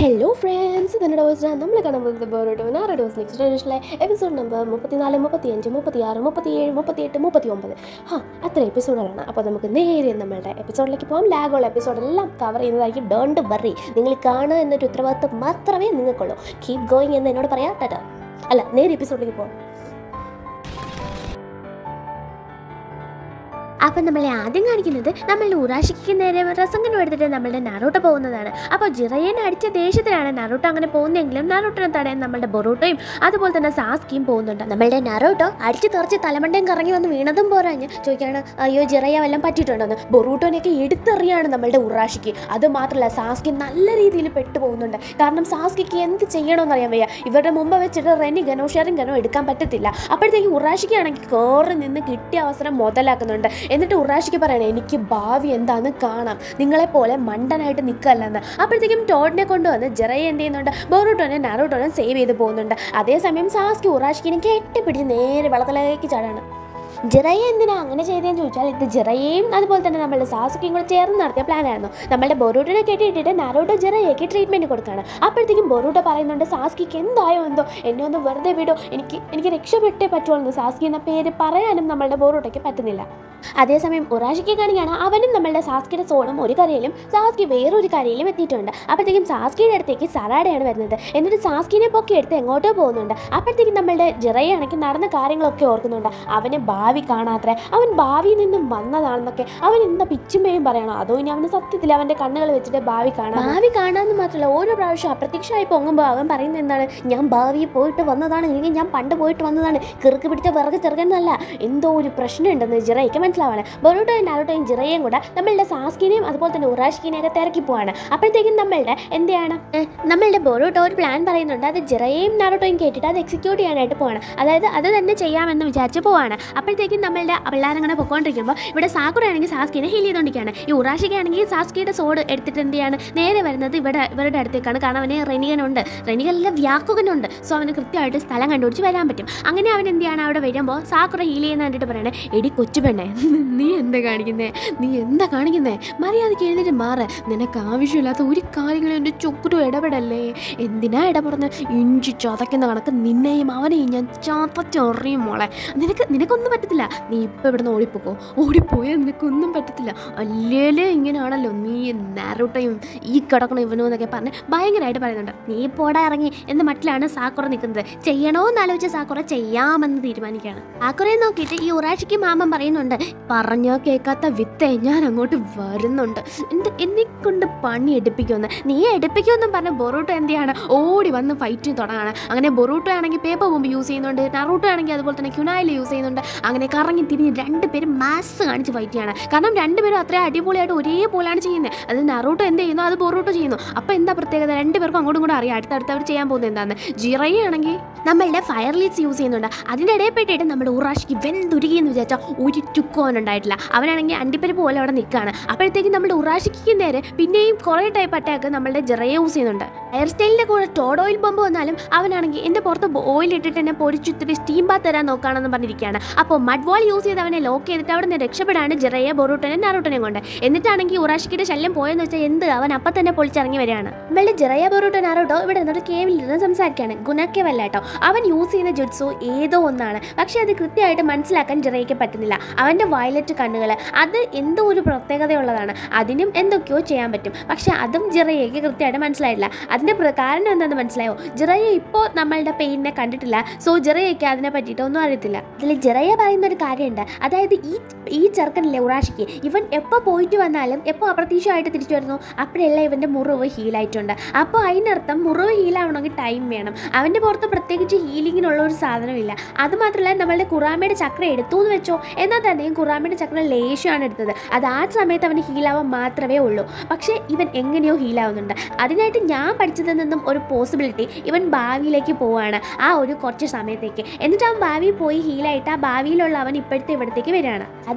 Hello friends ഇതിൻ്റെ dose നമ്മൾ കാണാൻ പോകുന്നത് ബോറോട്ടോ നാറ് ഡോസ് നെക്സ്റ്റ് ജനറേഷനിലെ എപ്പിസോഡ് നമ്പർ മുപ്പത്തിനാല് മുപ്പത്തിയഞ്ച് മുപ്പത്തിയാറ് മുപ്പത്തിയേഴ് മുപ്പത്തിയെട്ട് മുപ്പത്തി ഒമ്പത് ആ അത്ര എപ്പിസോഡുകളാണ് അപ്പോൾ നമുക്ക് നേരെ നമ്മളുടെ എപ്പിസോഡിലേക്ക് പോകാം ലാഗുള്ള എപ്പിസോഡെല്ലാം കവർ ചെയ്യുന്നതായിരിക്കും ഡോണ്ട് ബറി നിങ്ങൾ കാണുക എന്നൊരു ഉത്തരവാദിത്വം മാത്രമേ നിങ്ങൾക്കുള്ളൂ കീപ് ഗോയിങ് എന്ന് എന്നോട് പറയാം ടാറ്റ അല്ല നേരെ എപ്പിസോഡിലേക്ക് പോകാം അപ്പം നമ്മളെ ആദ്യം കാണിക്കുന്നത് നമ്മളുടെ ഉറാഷിക്ക് നേരെ റസങ്കനും എടുത്തിട്ട് നമ്മളുടെ നറൂട്ടോ പോകുന്നതാണ് അപ്പോൾ ജിറയനെ അടിച്ച ദേഷ്യത്തിലാണ് നറൂട്ടോ അങ്ങനെ പോകുന്നതെങ്കിലും നറൂട്ടോനെ തടയാൻ നമ്മളുടെ ബൊറൂട്ടോയും അതുപോലെ തന്നെ സാസ്കിയും പോകുന്നുണ്ട് നമ്മളുടെ നറൂട്ടോ അടിച്ചു തെറിച്ച് തലമണ്ടയും കറങ്ങി വന്ന് വീണതും പോരാഞ്ഞ് ചോദിക്കാണ് അയ്യോ ജിറയ വല്ലതും പറ്റിയിട്ടുണ്ടോന്ന് ബൊറൂട്ടോനെയൊക്കെ എടുത്തെറിയാണ് നമ്മളുടെ ഉറാഷിക്ക് അത് മാത്രമല്ല സാസ്കി നല്ല രീതിയിൽ പെട്ടുപോകുന്നുണ്ട് കാരണം സാസ്കിക്ക് എന്ത് ചെയ്യണമെന്ന് അറിയാൻ വയ്യ ഇവരുടെ മുമ്പ് വെച്ചിട്ട് റെനി ഗനോ ഷെയറും ഗനോ എടുക്കാൻ പറ്റത്തില്ല അപ്പോഴത്തേക്ക് ഉറാഷിക്കാണെങ്കിൽ കയറി നിന്ന് കിട്ടിയ അവസരം മുതലാക്കുന്നുണ്ട് എന്നിട്ട് ഉറാഷിക്ക് പറയണേ എനിക്ക് ഭാവി എന്താന്ന് കാണാം നിങ്ങളെപ്പോലെ മണ്ടനായിട്ട് നിൽക്കല്ലെന്ന് അപ്പോഴത്തേക്കും ടോഡിനെ കൊണ്ടുവന്ന് ജെറയെ എന്ത് ചെയ്യുന്നുണ്ട് ബോറൂട്ടോനെ നാറൂട്ടോനെ സേവ് ചെയ്ത് പോകുന്നുണ്ട് അതേസമയം സാസ്കി ഉറാഷിക്കിനെ കെട്ടിപ്പിടിച്ച് നേരെ വെള്ളത്തിലേക്ക് ചാടാണ് ജിറയെ എന്തിനാ അങ്ങനെ ചെയ്തതെന്ന് ചോദിച്ചാൽ ഇത് ജിറയെയും അതുപോലെ തന്നെ നമ്മളുടെ സാസുക്കിയും കൂടെ ചേർന്ന് നടത്തിയ പ്ലാൻ ആയിരുന്നു നമ്മളുടെ ബൊറൂട്ടിനെ കെട്ടിയിട്ടിട്ട് നാരോട്ടോ ജിറയ്ക്ക് ട്രീറ്റ്മെന്റ് കൊടുക്കുകയാണ് അപ്പോഴത്തേക്കും ബൊറൂട്ടോ പറയുന്നുണ്ട് സാസ്കിക്ക് എന്തായോ എന്തോ എന്നെ ഒന്ന് വെറുതെ വിടോ എനിക്ക് എനിക്ക് രക്ഷപ്പെട്ടേ പറ്റുള്ളൂ സാസ്കി എന്ന പേര് പറയാനും നമ്മളുടെ ബൊറൂട്ടോയ്ക്ക് പറ്റുന്നില്ല അതേസമയം ഉറാഷിക്ക് കാണിക്കുകയാണ് അവനും നമ്മളുടെ സാസ്കിയുടെ സോണും ഒരു കരയിലും സാസ്കി വേറൊരു കരയിലും എത്തിയിട്ടുണ്ട് അപ്പോഴത്തേക്കും സാസ്കിയുടെ അടുത്തേക്ക് സറാഡയാണ് വരുന്നത് എന്നിട്ട് സാസ്കിനെ പൊക്കി എടുത്ത് എങ്ങോട്ടോ പോകുന്നുണ്ട് അപ്പോഴത്തേക്കും നമ്മളുടെ ജിറയാണെങ്കിൽ നടന്ന കാര്യങ്ങളൊക്കെ ഓർക്കുന്നുണ്ട് അവന് ഭാവി കാണാത്ര അവൻ ഭാവിയിൽ നിന്നും വന്നതാണെന്നൊക്കെ അവൻ എന്താ പിച്ചുമയും പറയണോ അതോ ഇനി അവന് സത്യത്തിൽ അവൻ്റെ കണ്ണുകൾ വെച്ചിട്ട് ഭാവി കാണാം ഭാവി കാണാമെന്ന് മാത്രമല്ല ഓരോ പ്രാവശ്യം അപ്രത്യക്ഷമായി പൊങ്ങുമ്പോൾ അവൻ പറയുന്നത് എന്താണ് ഞാൻ ഭാവിയിൽ പോയിട്ട് വന്നതാണ് അല്ലെങ്കിൽ ഞാൻ പണ്ട് പോയിട്ട് വന്നതാണ് കിറുക്ക് പിടിച്ച വിറക് ചെറുകെന്നല്ല എന്തോ ഒരു പ്രശ്നമുണ്ടെന്ന് ജിറയ്ക്ക് മനസ്സിലാവാണ് ബൊറൂട്ടോയും നാരോട്ടോയും ജിറയും കൂടെ നമ്മളുടെ സാസ്കിനെയും അതുപോലെ തന്നെ ഉറാഷിക്കിനെയൊക്കെ തിരക്കി പോവാണ് അപ്പോഴത്തേക്കും നമ്മളുടെ എന്താണ് ഏ, നമ്മളുടെ ബൊറൂട്ടോ ഒരു പ്ലാൻ പറയുന്നുണ്ട് അത് ജിറയും നാരോട്ടോയും കേട്ടിട്ട് അത് എക്സിക്യൂട്ട് ചെയ്യാനായിട്ട് പോവാണ് അതായത് അത് തന്നെ ചെയ്യാമെന്ന് വിചാരിച്ച് പോവാണ് അപ്പോഴത്തേക്കും നമ്മളുടെ പിള്ളേരങ്ങനെ പൊക്കോണ്ടിരിക്കുമ്പോൾ ഇവിടെ സാക്കുറയാണെങ്കിൽ സാസ്കിനെ ഹീൽ ചെയ്തുകൊണ്ടിരിക്കുകയാണ് ഈ ഉറാഷിക്കാണെങ്കിൽ സാസ്കിയുടെ സോഡ് എടുത്തിട്ട് എന്ത് ചെയ്യാണ് നേരെ വരുന്നത് ഇവിടെ ഇവരുടെ അടുത്തേക്കാണ് കാരണം അവന് റെനികനുണ്ട് റെനികനല്ല വ്യാക്കുകനുണ്ട് സോ അവന് കൃത്യമായിട്ട് സ്ഥലം കണ്ടുപിടിച്ച് വരാൻ പറ്റും അങ്ങനെ അവൻ എന്ത് ചെയ്യാണ് അവിടെ വരുമ്പോൾ സാക്കുറ ഹീൽ ചെയ്യുന്ന കണ്ടിട്ട് പറയണേ എടി കൊച്ചു പെണ്ണേ നീ എന്താ കാണിക്കുന്നേ നീ എന്താ കാണിക്കുന്നേ മര്യാദയ്ക്ക് എഴുന്നേറ്റ് മാറ് നിനക്ക് ആവശ്യമില്ലാത്ത ഒരു കാര്യങ്ങളും എൻ്റെ ചുക്കുരും ഇടപെടല്ലേ എന്തിനാ ഇടപെടുന്നത് ഇഞ്ചി ചതയ്ക്കുന്ന കണക്ക് നിന്നെയും അവനെയും ഞാൻ ചതച്ചെറിയും മോളെ നിനക്ക് നിനക്കൊന്നും പറ്റത്തില്ല നീ ഇപ്പം ഇവിടുന്ന് ഓടിപ്പോക്കോ ഓടിപ്പോയാൽ നിനക്കൊന്നും പറ്റത്തില്ല അല്ലേലേ ഇങ്ങനെയാണല്ലോ നീ നാരോട്ടയും ഈ കിടക്കണം ഇവനോ എന്നൊക്കെ പറഞ്ഞ് ഭയങ്കരമായിട്ട് പറയുന്നുണ്ട് നീ പോടാ ഇറങ്ങി എന്ന മട്ടിലാണ് സാക്കുറ നിൽക്കുന്നത് ചെയ്യണോ എന്നാലോചിച്ച് സാക്കുറ ചെയ്യാമെന്ന് തീരുമാനിക്കുകയാണ് സാക്കുറയെ നോക്കിയിട്ട് ഈ ഉറാഷിക്ക് മാമൻ പറയുന്നുണ്ട് പറഞ്ഞോ കേൾക്കാത്ത വിത്തേ ഞാൻ അങ്ങോട്ട് വരുന്നുണ്ട് എന്ത് എന്നെ കൊണ്ട് പണി എടുപ്പിക്കുമെന്ന് നീ എടുപ്പിക്കുമെന്നും പറഞ്ഞ ബൊറൂട്ടോ എന്ത് ചെയ്യാണ് ഓടി വന്ന് ഫൈറ്റ് തുടങ്ങാണ് അങ്ങനെ ബൊറൂട്ടോ ആണെങ്കിൽ പേപ്പർ ബോംബ് യൂസ് ചെയ്യുന്നുണ്ട് നറൂട്ടോ ആണെങ്കിൽ അതുപോലെ തന്നെ ക്യുനായിൽ യൂസ് ചെയ്യുന്നുണ്ട് അങ്ങനെ കറങ്ങി തിരിഞ്ഞ് രണ്ടുപേരും മാസ് കാണിച്ച് ഫൈറ്റ് ചെയ്യാണ് കാരണം രണ്ടുപേരും അത്രയും അടിപൊളിയായിട്ട് ഒരേപോലെയാണ് ചെയ്യുന്നത് അത് നറൂട്ടോ എന്ത് ചെയ്യുന്നു അത് ബൊറൂട്ടോ ചെയ്യുന്നു അപ്പോൾ എന്താ പ്രത്യേകത രണ്ടുപേർക്കും അങ്ങോട്ടും കൂടെ അറിയാം അടുത്തടുത്ത് അവർ ചെയ്യാൻ പോകുന്നത് എന്താണെന്ന് ജിറയാണെങ്കിൽ നമ്മളുടെ ഫയർ ലീഡ്സ് യൂസ് ചെയ്യുന്നുണ്ട് അതിൻ്റെ ഇടയിൽ പെട്ടിട്ട് നമ്മുടെ ഉറാഷിക്ക് വെന്തുരുകി എന്ന് വിചാരിച്ചാൽ ഒരു ടുക്കോ അവനുണ്ടായിട്ടില്ല അവനാണെങ്കിൽ അണ്ടിപ്പരിപ്പ് പോലെ അവിടെ നിൽക്കുകയാണ് അപ്പോഴത്തേക്കും നമ്മുടെ ഉറാഷിക്ക് നേരെ പിന്നെയും കുറേ ടൈപ്പ് അറ്റാക്ക് നമ്മളുടെ ജിറയെ യൂസ് ചെയ്യുന്നുണ്ട് ഹെയർ സ്റ്റൈലിൻ്റെ കൂടെ ടോഡ് ഓയിൽ ബോംബ് വന്നാലും അവനാണെങ്കിൽ എൻ്റെ പുറത്ത് ഓയിൽ ഇട്ടിട്ട് എന്നെ പൊരിച്ചിത്തിരി സ്റ്റീം ബാത്ത് തരാൻ നോക്കുകയാണെന്ന് പറഞ്ഞിരിക്കുകയാണ് അപ്പോൾ മഡ് വാൾ യൂസ് ചെയ്ത് അവനെ ലോക്ക് ചെയ്തിട്ട് അവിടെ നിന്ന് രക്ഷപ്പെടാണ് ജിറയെ ബൊറൂട്ടനെ നാറൂട്ടനെ കൊണ്ട് എന്നിട്ടാണെങ്കിൽ ഉറാഷിക്കിയുടെ ശല്യം പോയെന്ന് വെച്ചാൽ എന്ത് അവൻ അപ്പം തന്നെ പൊളിച്ചിറങ്ങി വരികയാണ് നമ്മളുടെ ജിറയ ബൊറൂട്ടോ നാറൂട്ടോ ഇവിടെ നിന്നൊരു കേവിൽ ഇരുന്ന് സംസാരിക്കുകയാണ് ഗുണക്കേവല്ല കേട്ടോ അവൻ യൂസ് ചെയ്യുന്ന ജുട്സു ഏതോ ഒന്നാണ് പക്ഷേ അത് കൃത്യമായിട്ട് മനസ്സിലാക്കാൻ ജിറയ്ക്ക് പറ്റുന്നില്ല അവൻ്റെ വയലറ്റ് കണ്ണുകൾ അത് എന്തോ ഒരു പ്രത്യേകതയുള്ളതാണ് അതിനും എന്തൊക്കെയോ ചെയ്യാൻ പറ്റും പക്ഷേ അതും ജിറയ്ക്ക് കൃത്യമായിട്ട് മനസ്സിലായിട്ടില്ല അതിൻ്റെ പ്ര- കാരണം എന്താണെന്ന് മനസ്സിലായോ ജിറയ ഇപ്പോൾ നമ്മളുടെ പെയിനെ കണ്ടിട്ടില്ല സോ ജിറയ്ക്ക് അതിനെ പറ്റിയിട്ട് ഒന്നും അറിയത്തില്ല അതിൽ ജിറയ പറയുന്ന ഒരു കാര്യമുണ്ട് അതായത് ഈ ഈ ചെറുക്കനില്ലേ ഉറാഷിക്ക് ഇവൻ എപ്പോൾ പോയിട്ട് വന്നാലും എപ്പോൾ അപ്രതീക്ഷമായിട്ട് തിരിച്ചു വരുന്നു അപ്പോഴെല്ലാം ഇവൻ്റെ മുറിവ് ഹീലായിട്ടുണ്ട് അപ്പോൾ അതിനർത്ഥം മുറിവ് ഹീലാവണമെങ്കിൽ ടൈം വേണം അവൻ്റെ പുറത്ത് പ്രത്യേകിച്ച് ഹീലിങ്ങിനുള്ള ഒരു സാധനമില്ല അതുമാത്രമല്ല നമ്മളുടെ കുറാമയുടെ ചക്ര എടുത്തു എന്ന് വെച്ചോ എന്നാൽ തന്നെയും കുറാമയുടെ ചക്ര ലേശമാണ് എടുത്തത് അത് ആ സമയത്ത് അവന് ഹീലാവാൻ മാത്രമേ ഉള്ളൂ പക്ഷേ ഇവൻ എങ്ങനെയോ ഹീലാവുന്നുണ്ട് അതിനായിട്ട് ഞാൻ പഠിച്ചതിൽ നിന്നും ഒരു പോസിബിലിറ്റി ഇവൻ ഭാവിയിലേക്ക് പോവാണ് ആ ഒരു കുറച്ച് സമയത്തേക്ക് എന്നിട്ട് അവൻ ഭാവിയിൽ പോയി ഹീലായിട്ട് ആ ഭാവിയിലുള്ള അവൻ ഇപ്പോഴത്തെ ഇവിടത്തേക്ക് വരികയാണ് അത്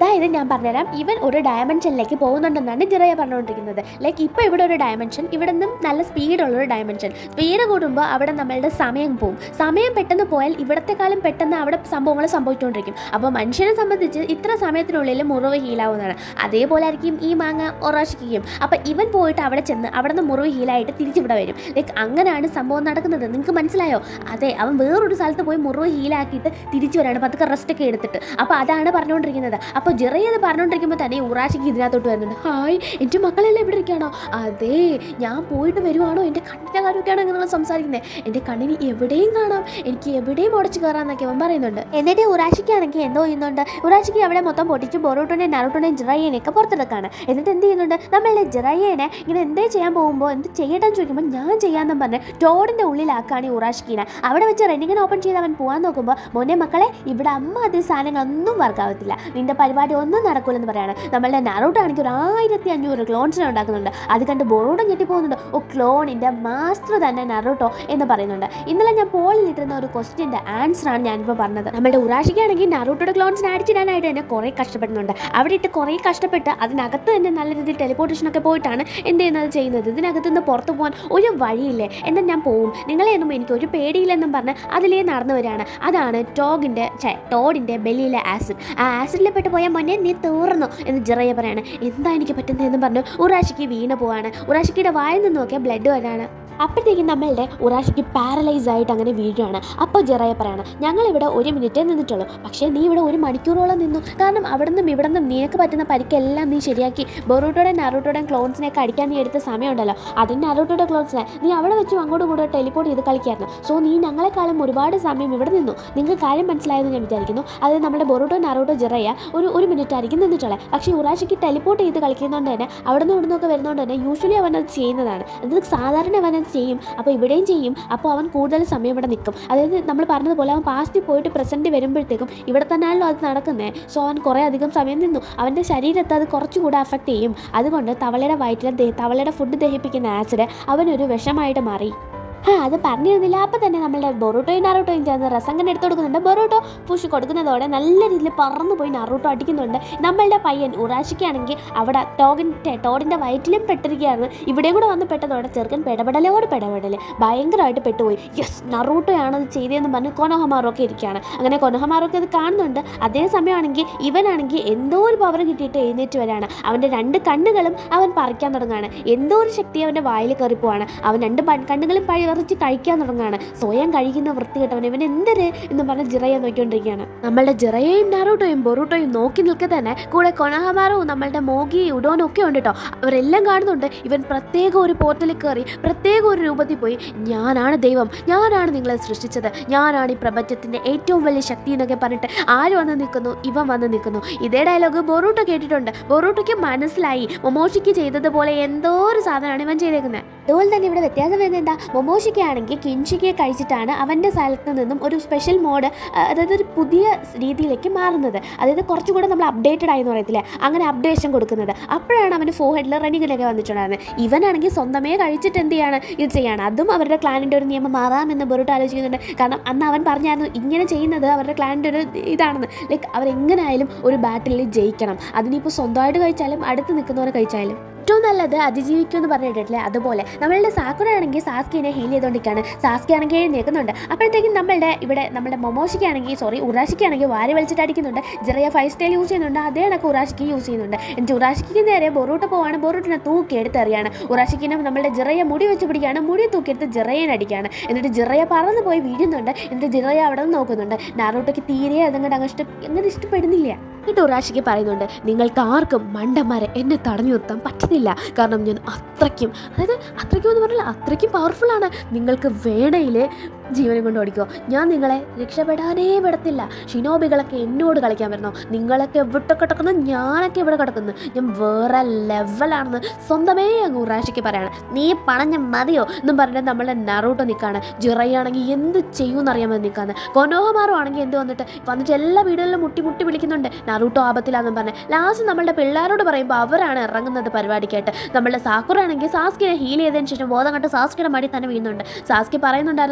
അതായത് ഞാൻ പറഞ്ഞുതരാം ഇവൻ ഒരു ഡയമെൻഷനിലേക്ക് പോകുന്നുണ്ടെന്നാണ് ജിറയ പറഞ്ഞുകൊണ്ടിരിക്കുന്നത് ലൈക്ക് ഇപ്പോൾ ഇവിടെ ഒരു ഡയമെൻഷൻ ഇവിടെ നിന്നും നല്ല സ്പീഡുള്ള ഒരു ഡയമെൻഷൻ സ്പീഡ് കൂടുമ്പോൾ അവിടെ നമ്മളുടെ സമയം പോവും സമയം പെട്ടെന്ന് പോയാൽ ഇവിടത്തെക്കാളും പെട്ടെന്ന് അവിടെ സംഭവങ്ങൾ സംഭവിച്ചുകൊണ്ടിരിക്കും അപ്പോൾ മനുഷ്യനെ സംബന്ധിച്ച് ഇത്ര സമയത്തിനുള്ളിൽ മുറിവ് ഹീലാവുന്നതാണ് അതേപോലെ ആയിരിക്കും ഈ മാങ്ങ ഒറാശിക്കുകയും അപ്പോൾ ഇവൻ പോയിട്ട് അവിടെ ചെന്ന് അവിടെ നിന്ന് മുറിവ് ഹീലായിട്ട് തിരിച്ചിവിടെ വരും ലൈക്ക് അങ്ങനെയാണ് സംഭവം നടക്കുന്നത് നിങ്ങൾക്ക് മനസ്സിലായോ അതെ അവൻ വേറൊരു സ്ഥലത്ത് പോയി മുറിവ് ഹീലാക്കിയിട്ട് തിരിച്ചു വരാണ് പതുക്കെ റെസ്റ്റ് ഒക്കെ എടുത്തിട്ട് അപ്പോൾ അതാണ് പറഞ്ഞുകൊണ്ടിരിക്കുന്നത് അപ്പോൾ ജെറൈ അത് പറഞ്ഞുകൊണ്ടിരിക്കുമ്പോൾ തന്നെ ഉറാശിക്ക് ഇതിനകത്തോട്ട് വരുന്നുണ്ട് ഹായ് എൻ്റെ മക്കളെല്ലാം ഇവിടെ ഇരിക്കുകയാണോ അതെ ഞാൻ പോയിട്ട് വരുവാണോ എൻ്റെ കണ്ണിൻ്റെ കാര്യമൊക്കെയാണ് നിങ്ങൾ സംസാരിക്കുന്നത് എൻ്റെ കണ്ണിന് എവിടെയും കാണാം എനിക്ക് എവിടെയും ഉടച്ചു കയറാന്നൊക്കെ അവൻ പറയുന്നുണ്ട് എന്നിട്ട് ഉറാശിക്കാണെങ്കിൽ എന്തോ ചെയ്യുന്നുണ്ട് ഉറാശിക്ക് അവിടെ മൊത്തം പൊട്ടിച്ച് ബൊറോട്ടോനെയും നറുട്ടോനെയും ജിറയ്യനെയൊക്കെ പുറത്തെടുക്കാണ് എന്നിട്ട് എന്ത് ചെയ്യുന്നുണ്ട് നമ്മളുടെ ജിറയ്യനെ ഇങ്ങനെ എന്തേ ചെയ്യാൻ പോകുമ്പോൾ എന്ത് ചെയ്യട്ടെ എന്ന് ചോദിക്കുമ്പോൾ ഞാൻ ചെയ്യാമെന്നും പറഞ്ഞ് ടോഡിൻ്റെ ഉള്ളിലാക്കാണ് ഈ ഉറാശിക്കിനെ അവിടെ വെച്ച് റെനിങ്ങനെ ഓപ്പൺ ചെയ്ത് അവൻ പോകാൻ നോക്കുമ്പോൾ മോനെ മക്കളെ ഇവിടെ അമ്മ അതിൽ സാധനങ്ങളൊന്നും വർക്കാവത്തില്ല നിന്റെ പരിപാടി ഒന്നും നടക്കൂലെന്ന് പറയാണ് നമ്മളുടെ നറോട്ട് ആണെങ്കിൽ ഒരു ആയിരത്തി അഞ്ഞൂറ് ക്ലോൺസിനെ ഉണ്ടാക്കുന്നുണ്ട് അത് കണ്ട് ബോറോട്ട് ഞെട്ടി പോകുന്നുണ്ട് ഓ ക്ലോണിൻ്റെ മാസ്റ്റർ തന്നെ നറോട്ടോ എന്ന് പറയുന്നുണ്ട് ഇന്നലെ ഞാൻ പോളിൽ ഇട്ടിരുന്ന ഒരു ക്വസ്റ്റ്യൻ്റെ ആൻസറാണ് ഞാനിപ്പോൾ പറഞ്ഞത് നമ്മുടെ ഉറാശിക്കാണെങ്കിൽ നറൂട്ടോയുടെ ക്ലോൺസിനെ അടിച്ചിടാനായിട്ട് തന്നെ കുറേ കഷ്ടപ്പെടുന്നുണ്ട് അവിടെ ഇട്ട് കുറേ കഷ്ടപ്പെട്ട് അതിനകത്ത് തന്നെ നല്ല രീതിയിൽ ടെലിപ്പോർട്ടേഷനൊക്കെ പോയിട്ടാണ് എന്ത് ചെയ്യുന്നത് ചെയ്യുന്നത് ഇതിനകത്ത് നിന്ന് പുറത്തു പോകാൻ ഒരു വഴിയില്ലേ എന്നാൽ ഞാൻ പോവും നിങ്ങളെയൊന്നും എനിക്ക് ഒരു പേടിയില്ലെന്നും പറഞ്ഞ് അതിലേ നടന്നു വരികയാണ് അതാണ് ടോഗിൻ്റെ ഛേ ടോഡിൻ്റെ ബെല്ലിയിലെ ആസിഡ് ആ ആസിഡിൽ പെട്ട് പോയാൽ മോനെ നീ തീർന്നു എന്ന് ജിറയ പറയാണ് എന്താ എനിക്ക് പറ്റുന്നതെന്ന് പറഞ്ഞു ഉറാശിക്ക് വീണ് പോവാണ് ഉറാശിക്കിയുടെ വായിൽ നിന്ന് നോക്കിയാൽ ബ്ലഡ് വരാണ് അപ്പോഴത്തേക്കും നമ്മളുടെ ഉറാശിക്ക് പാരലൈസ് ആയിട്ട് അങ്ങനെ വീഴുകയാണ് അപ്പോൾ ജെറയ പറയാണ് ഞങ്ങൾ ഇവിടെ ഒരു മിനിറ്റേ നിന്നിട്ടുള്ളൂ പക്ഷേ നീ ഇവിടെ ഒരു മണിക്കൂറോളം നിന്നു കാരണം അവിടെ നിന്നും ഇവിടെ നിന്നും നിനക്ക് പറ്റുന്ന പരിക്കെല്ലാം നീ ശരിയാക്കി ബൊറൂട്ടോടെ നറൂട്ടോടെയും ക്ലോൺസിനെയൊക്കെ അടിക്കാൻ നീ എടുത്ത സമയമുണ്ടല്ലോ അതിന് നറൂട്ടോടെ ക്ലോൺസിനെ നീ അവിടെ വെച്ചും അങ്ങോട്ടും ഇങ്ങോട്ടും ടെലിപ്പോർട്ട് ചെയ്ത് കളിക്കായിരുന്നു സോ നീ ഞങ്ങളെക്കാളും ഒരുപാട് സമയം ഇവിടെ നിന്നു നിങ്ങൾക്ക് കാര്യം മനസ്സിലായെന്ന് ഞാൻ വിചാരിക്കുന്നു അത് നമ്മുടെ ബൊറൂട്ടോ നറൂട്ടോ ജെറയ ഒരു ഒരു മിനിറ്റ് ആയിരിക്കും നിന്നിട്ടുള്ളത് പക്ഷേ ഉറാശിക്ക് ടെലിപ്പോർട്ട് ചെയ്ത് കളിക്കുന്നതുകൊണ്ട് തന്നെ അവിടെ നിന്ന് ഇവിടുന്നൊക്കെ വരുന്നതുകൊണ്ട് തന്നെ യൂഷ്വലി അവൻ അത് ചെയ്യുന്നതാണ് അത് സാധാരണ അവൻ അത് ചെയ്യും അപ്പോൾ ഇവിടെയും ചെയ്യും അപ്പോൾ അവൻ കൂടുതൽ സമയം ഇവിടെ നിൽക്കും അതായത് നമ്മൾ പറഞ്ഞതുപോലെ അവൻ പാസ്റ്റിൽ പോയിട്ട് പ്രസൻറ്റ് വരുമ്പോഴത്തേക്കും ഇവിടെ തന്നെയാണല്ലോ അത് നടക്കുന്നത് സോ അവൻ കുറേ അധികം സമയം നിന്നു അവൻ്റെ ശരീരത്തെ അത് കുറച്ചുകൂടെ അഫക്റ്റ് ചെയ്യും അതുകൊണ്ട് തവളയുടെ വയറ്റിലെ ദേ- തവളയുടെ ഫുഡ് ദഹിപ്പിക്കുന്ന ആസിഡ് അവനൊരു വിഷമായിട്ട് മാറി ആ അത് പറഞ്ഞിരുന്നില്ല അപ്പം തന്നെ നമ്മളുടെ ബൊറൂട്ടോയും നറൂട്ടോയും ചേർന്ന് റസങ്കൻ എടുത്തു കൊടുക്കുന്നുണ്ട് ബൊറൂട്ടോ പുഷ് കൊടുക്കുന്നതോടെ നല്ല രീതിയിൽ പറന്നു പോയി നറൂട്ടോ അടിക്കുന്നുണ്ട് നമ്മളുടെ പയ്യൻ ഉറാശിക്കാണെങ്കിൽ അവിടെ ടോഗിൻ്റെ ടോഡിൻ്റെ വയറ്റിലും പെട്ടിരിക്കുകയാണ് ഇവിടെയും കൂടെ വന്ന് പെട്ടതോടെ ചെറുക്കൻ പെടപെടലോട് പെടപെടൽ ഭയങ്കരമായിട്ട് പെട്ടുപോയി യെസ് നറൂട്ടോയാണ് അത് ചെയ്തതെന്ന് പറഞ്ഞ് കൊനോഹമാറൊക്കെ ഇരിക്കുകയാണ് അങ്ങനെ കൊനോഹമാറൊക്കെ അത് കാണുന്നുണ്ട് അതേ സമയമാണെങ്കിൽ ഇവനാണെങ്കിൽ എന്തോ ഒരു പവർ കിട്ടിയിട്ട് എഴുന്നേറ്റ് വരാണ് അവൻ്റെ രണ്ട് കണ്ണുകളും അവൻ പറിക്കാൻ തുടങ്ങുകയാണ് എന്തോ ഒരു ശക്തി അവൻ്റെ വായിൽ കയറി പോവാണ് അവൻ രണ്ട് പ- കണ്ണുകളും പഴിറിച്ച് കഴിക്കാൻ തുടങ്ങുകയാണ് സ്വയം കഴിക്കുന്ന വൃത്തികെട്ടവൻ ഇവൻ എന്തൊരു എന്ന് പറഞ്ഞ് ജിറയെ നോക്കിക്കൊണ്ടിരിക്കുകയാണ് നമ്മളുടെ ജിറയെയും നാറൂട്ടോയും ബൊറൂട്ടോയും നോക്കി നിൽക്കെ തന്നെ കൂടെ കൊനഹമാറവും നമ്മളുടെ മോഗി ഉഡോനും ഒക്കെ ഉണ്ട് കേട്ടോ അവരെല്ലാം കാണുന്നുണ്ട് ഇവൻ പ്രത്യേക ഒരു പോർട്ടലിൽ കയറി പ്രത്യേക ഒരു രൂപത്തിൽ പോയി ഞാനാണ് ദൈവം ഞാനാണ് നിങ്ങളെ സൃഷ്ടിച്ചത് ഞാനാണ് ഈ പ്രപഞ്ചത്തിൻ്റെ ഏറ്റവും വലിയ ശക്തി എന്നൊക്കെ പറഞ്ഞിട്ട് ആര് വന്ന് നിൽക്കുന്നു ഇവൻ വന്ന് നിൽക്കുന്നു ഇതേ ഡയലോഗ് ബൊറൂട്ടോ കേട്ടിട്ടുണ്ട് ബൊറൂട്ടോയ്ക്ക് മനസ്സിലായി മൊമോഷിക്ക് ചെയ്തതുപോലെ എന്തോ ഒരു സാധനമാണ് ഇവൻ ചെയ്തേക്കുന്നത് അതുപോലെ തന്നെ ഇവിടെ വ്യത്യാസം വരുന്നത് എന്താ മൊമോഷിക്ക് ആണെങ്കിൽ കിൻഷിക്ക് കഴിച്ചിട്ടാണ് അവൻ്റെ സ്ഥലത്ത് നിന്നും ഒരു സ്പെഷ്യൽ മോഡ് അതായത് ഒരു പുതിയ രീതിയിലേക്ക് മാറുന്നത് അതായത് കുറച്ചുകൂടെ നമ്മൾ അപ്ഡേറ്റഡ് ആയി എന്ന് പറയത്തില്ലേ അങ്ങനെ അപ്ഡേഷൻ കൊടുക്കുന്നത് അപ്പോഴാണ് അവന് ഫോർ ഹെഡിൽ റണ്ണിങ്ങിലൊക്കെ വന്നിട്ടുണ്ടായിരുന്നത് ഇവനാണെങ്കിൽ സ്വന്തമേ കഴിച്ചിട്ട് എന്ത് ചെയ്യാണ് ഇത് ചെയ്യാണ് അതും അവരുടെ ക്ലാനിൻ്റെ ഒരു നിയമം മാറാമെന്ന് ബൊറൂട്ട് ആലോചിക്കുന്നുണ്ട് കാരണം അന്ന് അവൻ പറഞ്ഞായിരുന്നു ഇങ്ങനെ ചെയ്യുന്നത് അവരുടെ ക്ലാനിൻ്റെ ഒരു ഇതാണെന്ന് ലൈക്ക് അവരെങ്ങനായാലും ഒരു ബാറ്റിൽ ജയിക്കണം അതിനിപ്പോൾ സ്വന്തമായിട്ട് കഴിച്ചാലും അടുത്ത് നിൽക്കുന്നവരെ കഴിച്ചാലും ഏറ്റവും നല്ലത് അതിജീവിക്കുമെന്ന് പറഞ്ഞിട്ടില്ലേ അതുപോലെ നമ്മളുടെ സാക്കുറ ആണെങ്കിൽ സാസ്കിനെ ഹീൽ ചെയ്തുകൊണ്ടിരിക്കുകയാണ് സാസ്കി ആണെങ്കിൽ എഴുന്നേൽക്കുന്നുണ്ട് അപ്പോഴത്തേക്കും നമ്മളുടെ ഇവിടെ നമ്മുടെ മൊമോഷിക്കാണെങ്കിൽ സോറി ഉറാഷിക്കാണെങ്കിൽ വാരി വലിച്ചിട്ട് അടിക്കുന്നുണ്ട് ചെറിയ ഫൈവ് സ്റ്റൈൽ യൂസ് ചെയ്യുന്നുണ്ട് അതേ കണക്ക് ഉറാഷിക്ക് യൂസ് ചെയ്യുന്നുണ്ട് എന്നിട്ട് ഉറാഷിക്ക് നേരെ ബൊറൂട്ട് പോവാണ് ബൊറൂട്ടിനെ തൂക്കി എടുത്തെറിയാണ് ഉറാഷിക്കിനെ നമ്മുടെ ജിറയെ മുടി വെച്ച് പിടിക്കുകയാണ് മുടി തൂക്കിയെടുത്ത് ജിറയനെ അടിക്കുകയാണ് എന്നിട്ട് ജിറയ പറന്ന് പോയി വീഴുന്നുണ്ട് എന്നിട്ട് ജിറയ അവിടെ നിന്ന് നോക്കുന്നുണ്ട് നാറോട്ടോക്ക് തീരെ അതങ്ങോട്ട് അങ്ങ് ഇഷ്ടം അങ്ങനെ ഇഷ്ടപ്പെടുന്നില്ല എന്നിട്ട് ഉറാഷിക്ക് പറയുന്നുണ്ട് നിങ്ങൾക്ക് ആർക്കും മണ്ടന്മാരെ എന്നെ തടഞ്ഞു നിർത്താൻ പറ്റുന്നില്ല കാരണം ഞാൻ അത്രയ്ക്കും അതായത് അത്രയ്ക്കും എന്ന് പറഞ്ഞാൽ അത്രയ്ക്കും പവർഫുള്ളാണ് നിങ്ങൾക്ക് വേണയില് ജീവനം കൊണ്ട് ഓടിക്കോ ഞാൻ നിങ്ങളെ രക്ഷപ്പെടാനേ വിടത്തില്ല ഷിനോബികളൊക്കെ എന്നോട് കളിക്കാൻ വരണോ നിങ്ങളൊക്കെ എവിടെ കിടക്കുന്നു ഞാനൊക്കെ ഇവിടെ കിടക്കുന്നു ഞാൻ വേറെ ലെവലാണെന്ന് സ്വന്തമേ അങ്ങ് ഉറാഷിക്ക് പറയാണ് നീ പണഞ്ഞ മതിയോ എന്നും പറഞ്ഞിട്ട് നമ്മളെ നറൂട്ടോ നിൽക്കാണ് ജിറയാണെങ്കിൽ എന്ത് ചെയ്യുമെന്ന് അറിയാൻ വേണ്ടി നിൽക്കാന്ന് കൊനോഹമാറോ ആണെങ്കിൽ എന്ത് വന്നിട്ട് വന്നിട്ട് എല്ലാ വീടുകളിലും മുട്ടി മുട്ടി വിളിക്കുന്നുണ്ട് നറൂട്ടോ ആപത്തിലാന്നും പറഞ്ഞ് ലാസ്റ്റ് നമ്മളുടെ പിള്ളേരോട് പറയുമ്പോൾ അവരാണ് ഇറങ്ങുന്നത് പരിപാടിക്കായിട്ട് നമ്മളുടെ സാക്കുറ ആണെങ്കിൽ സാസ്കിനെ ഹീൽ ചെയ്തതിന് ശേഷം ബോധം കണ്ട് സാസ്കിയുടെ മടി തന്നെ വീഴുന്നുണ്ട് സാസ്കി പറയുന്നുണ്ടായിരുന്നു നീ നിർത്ത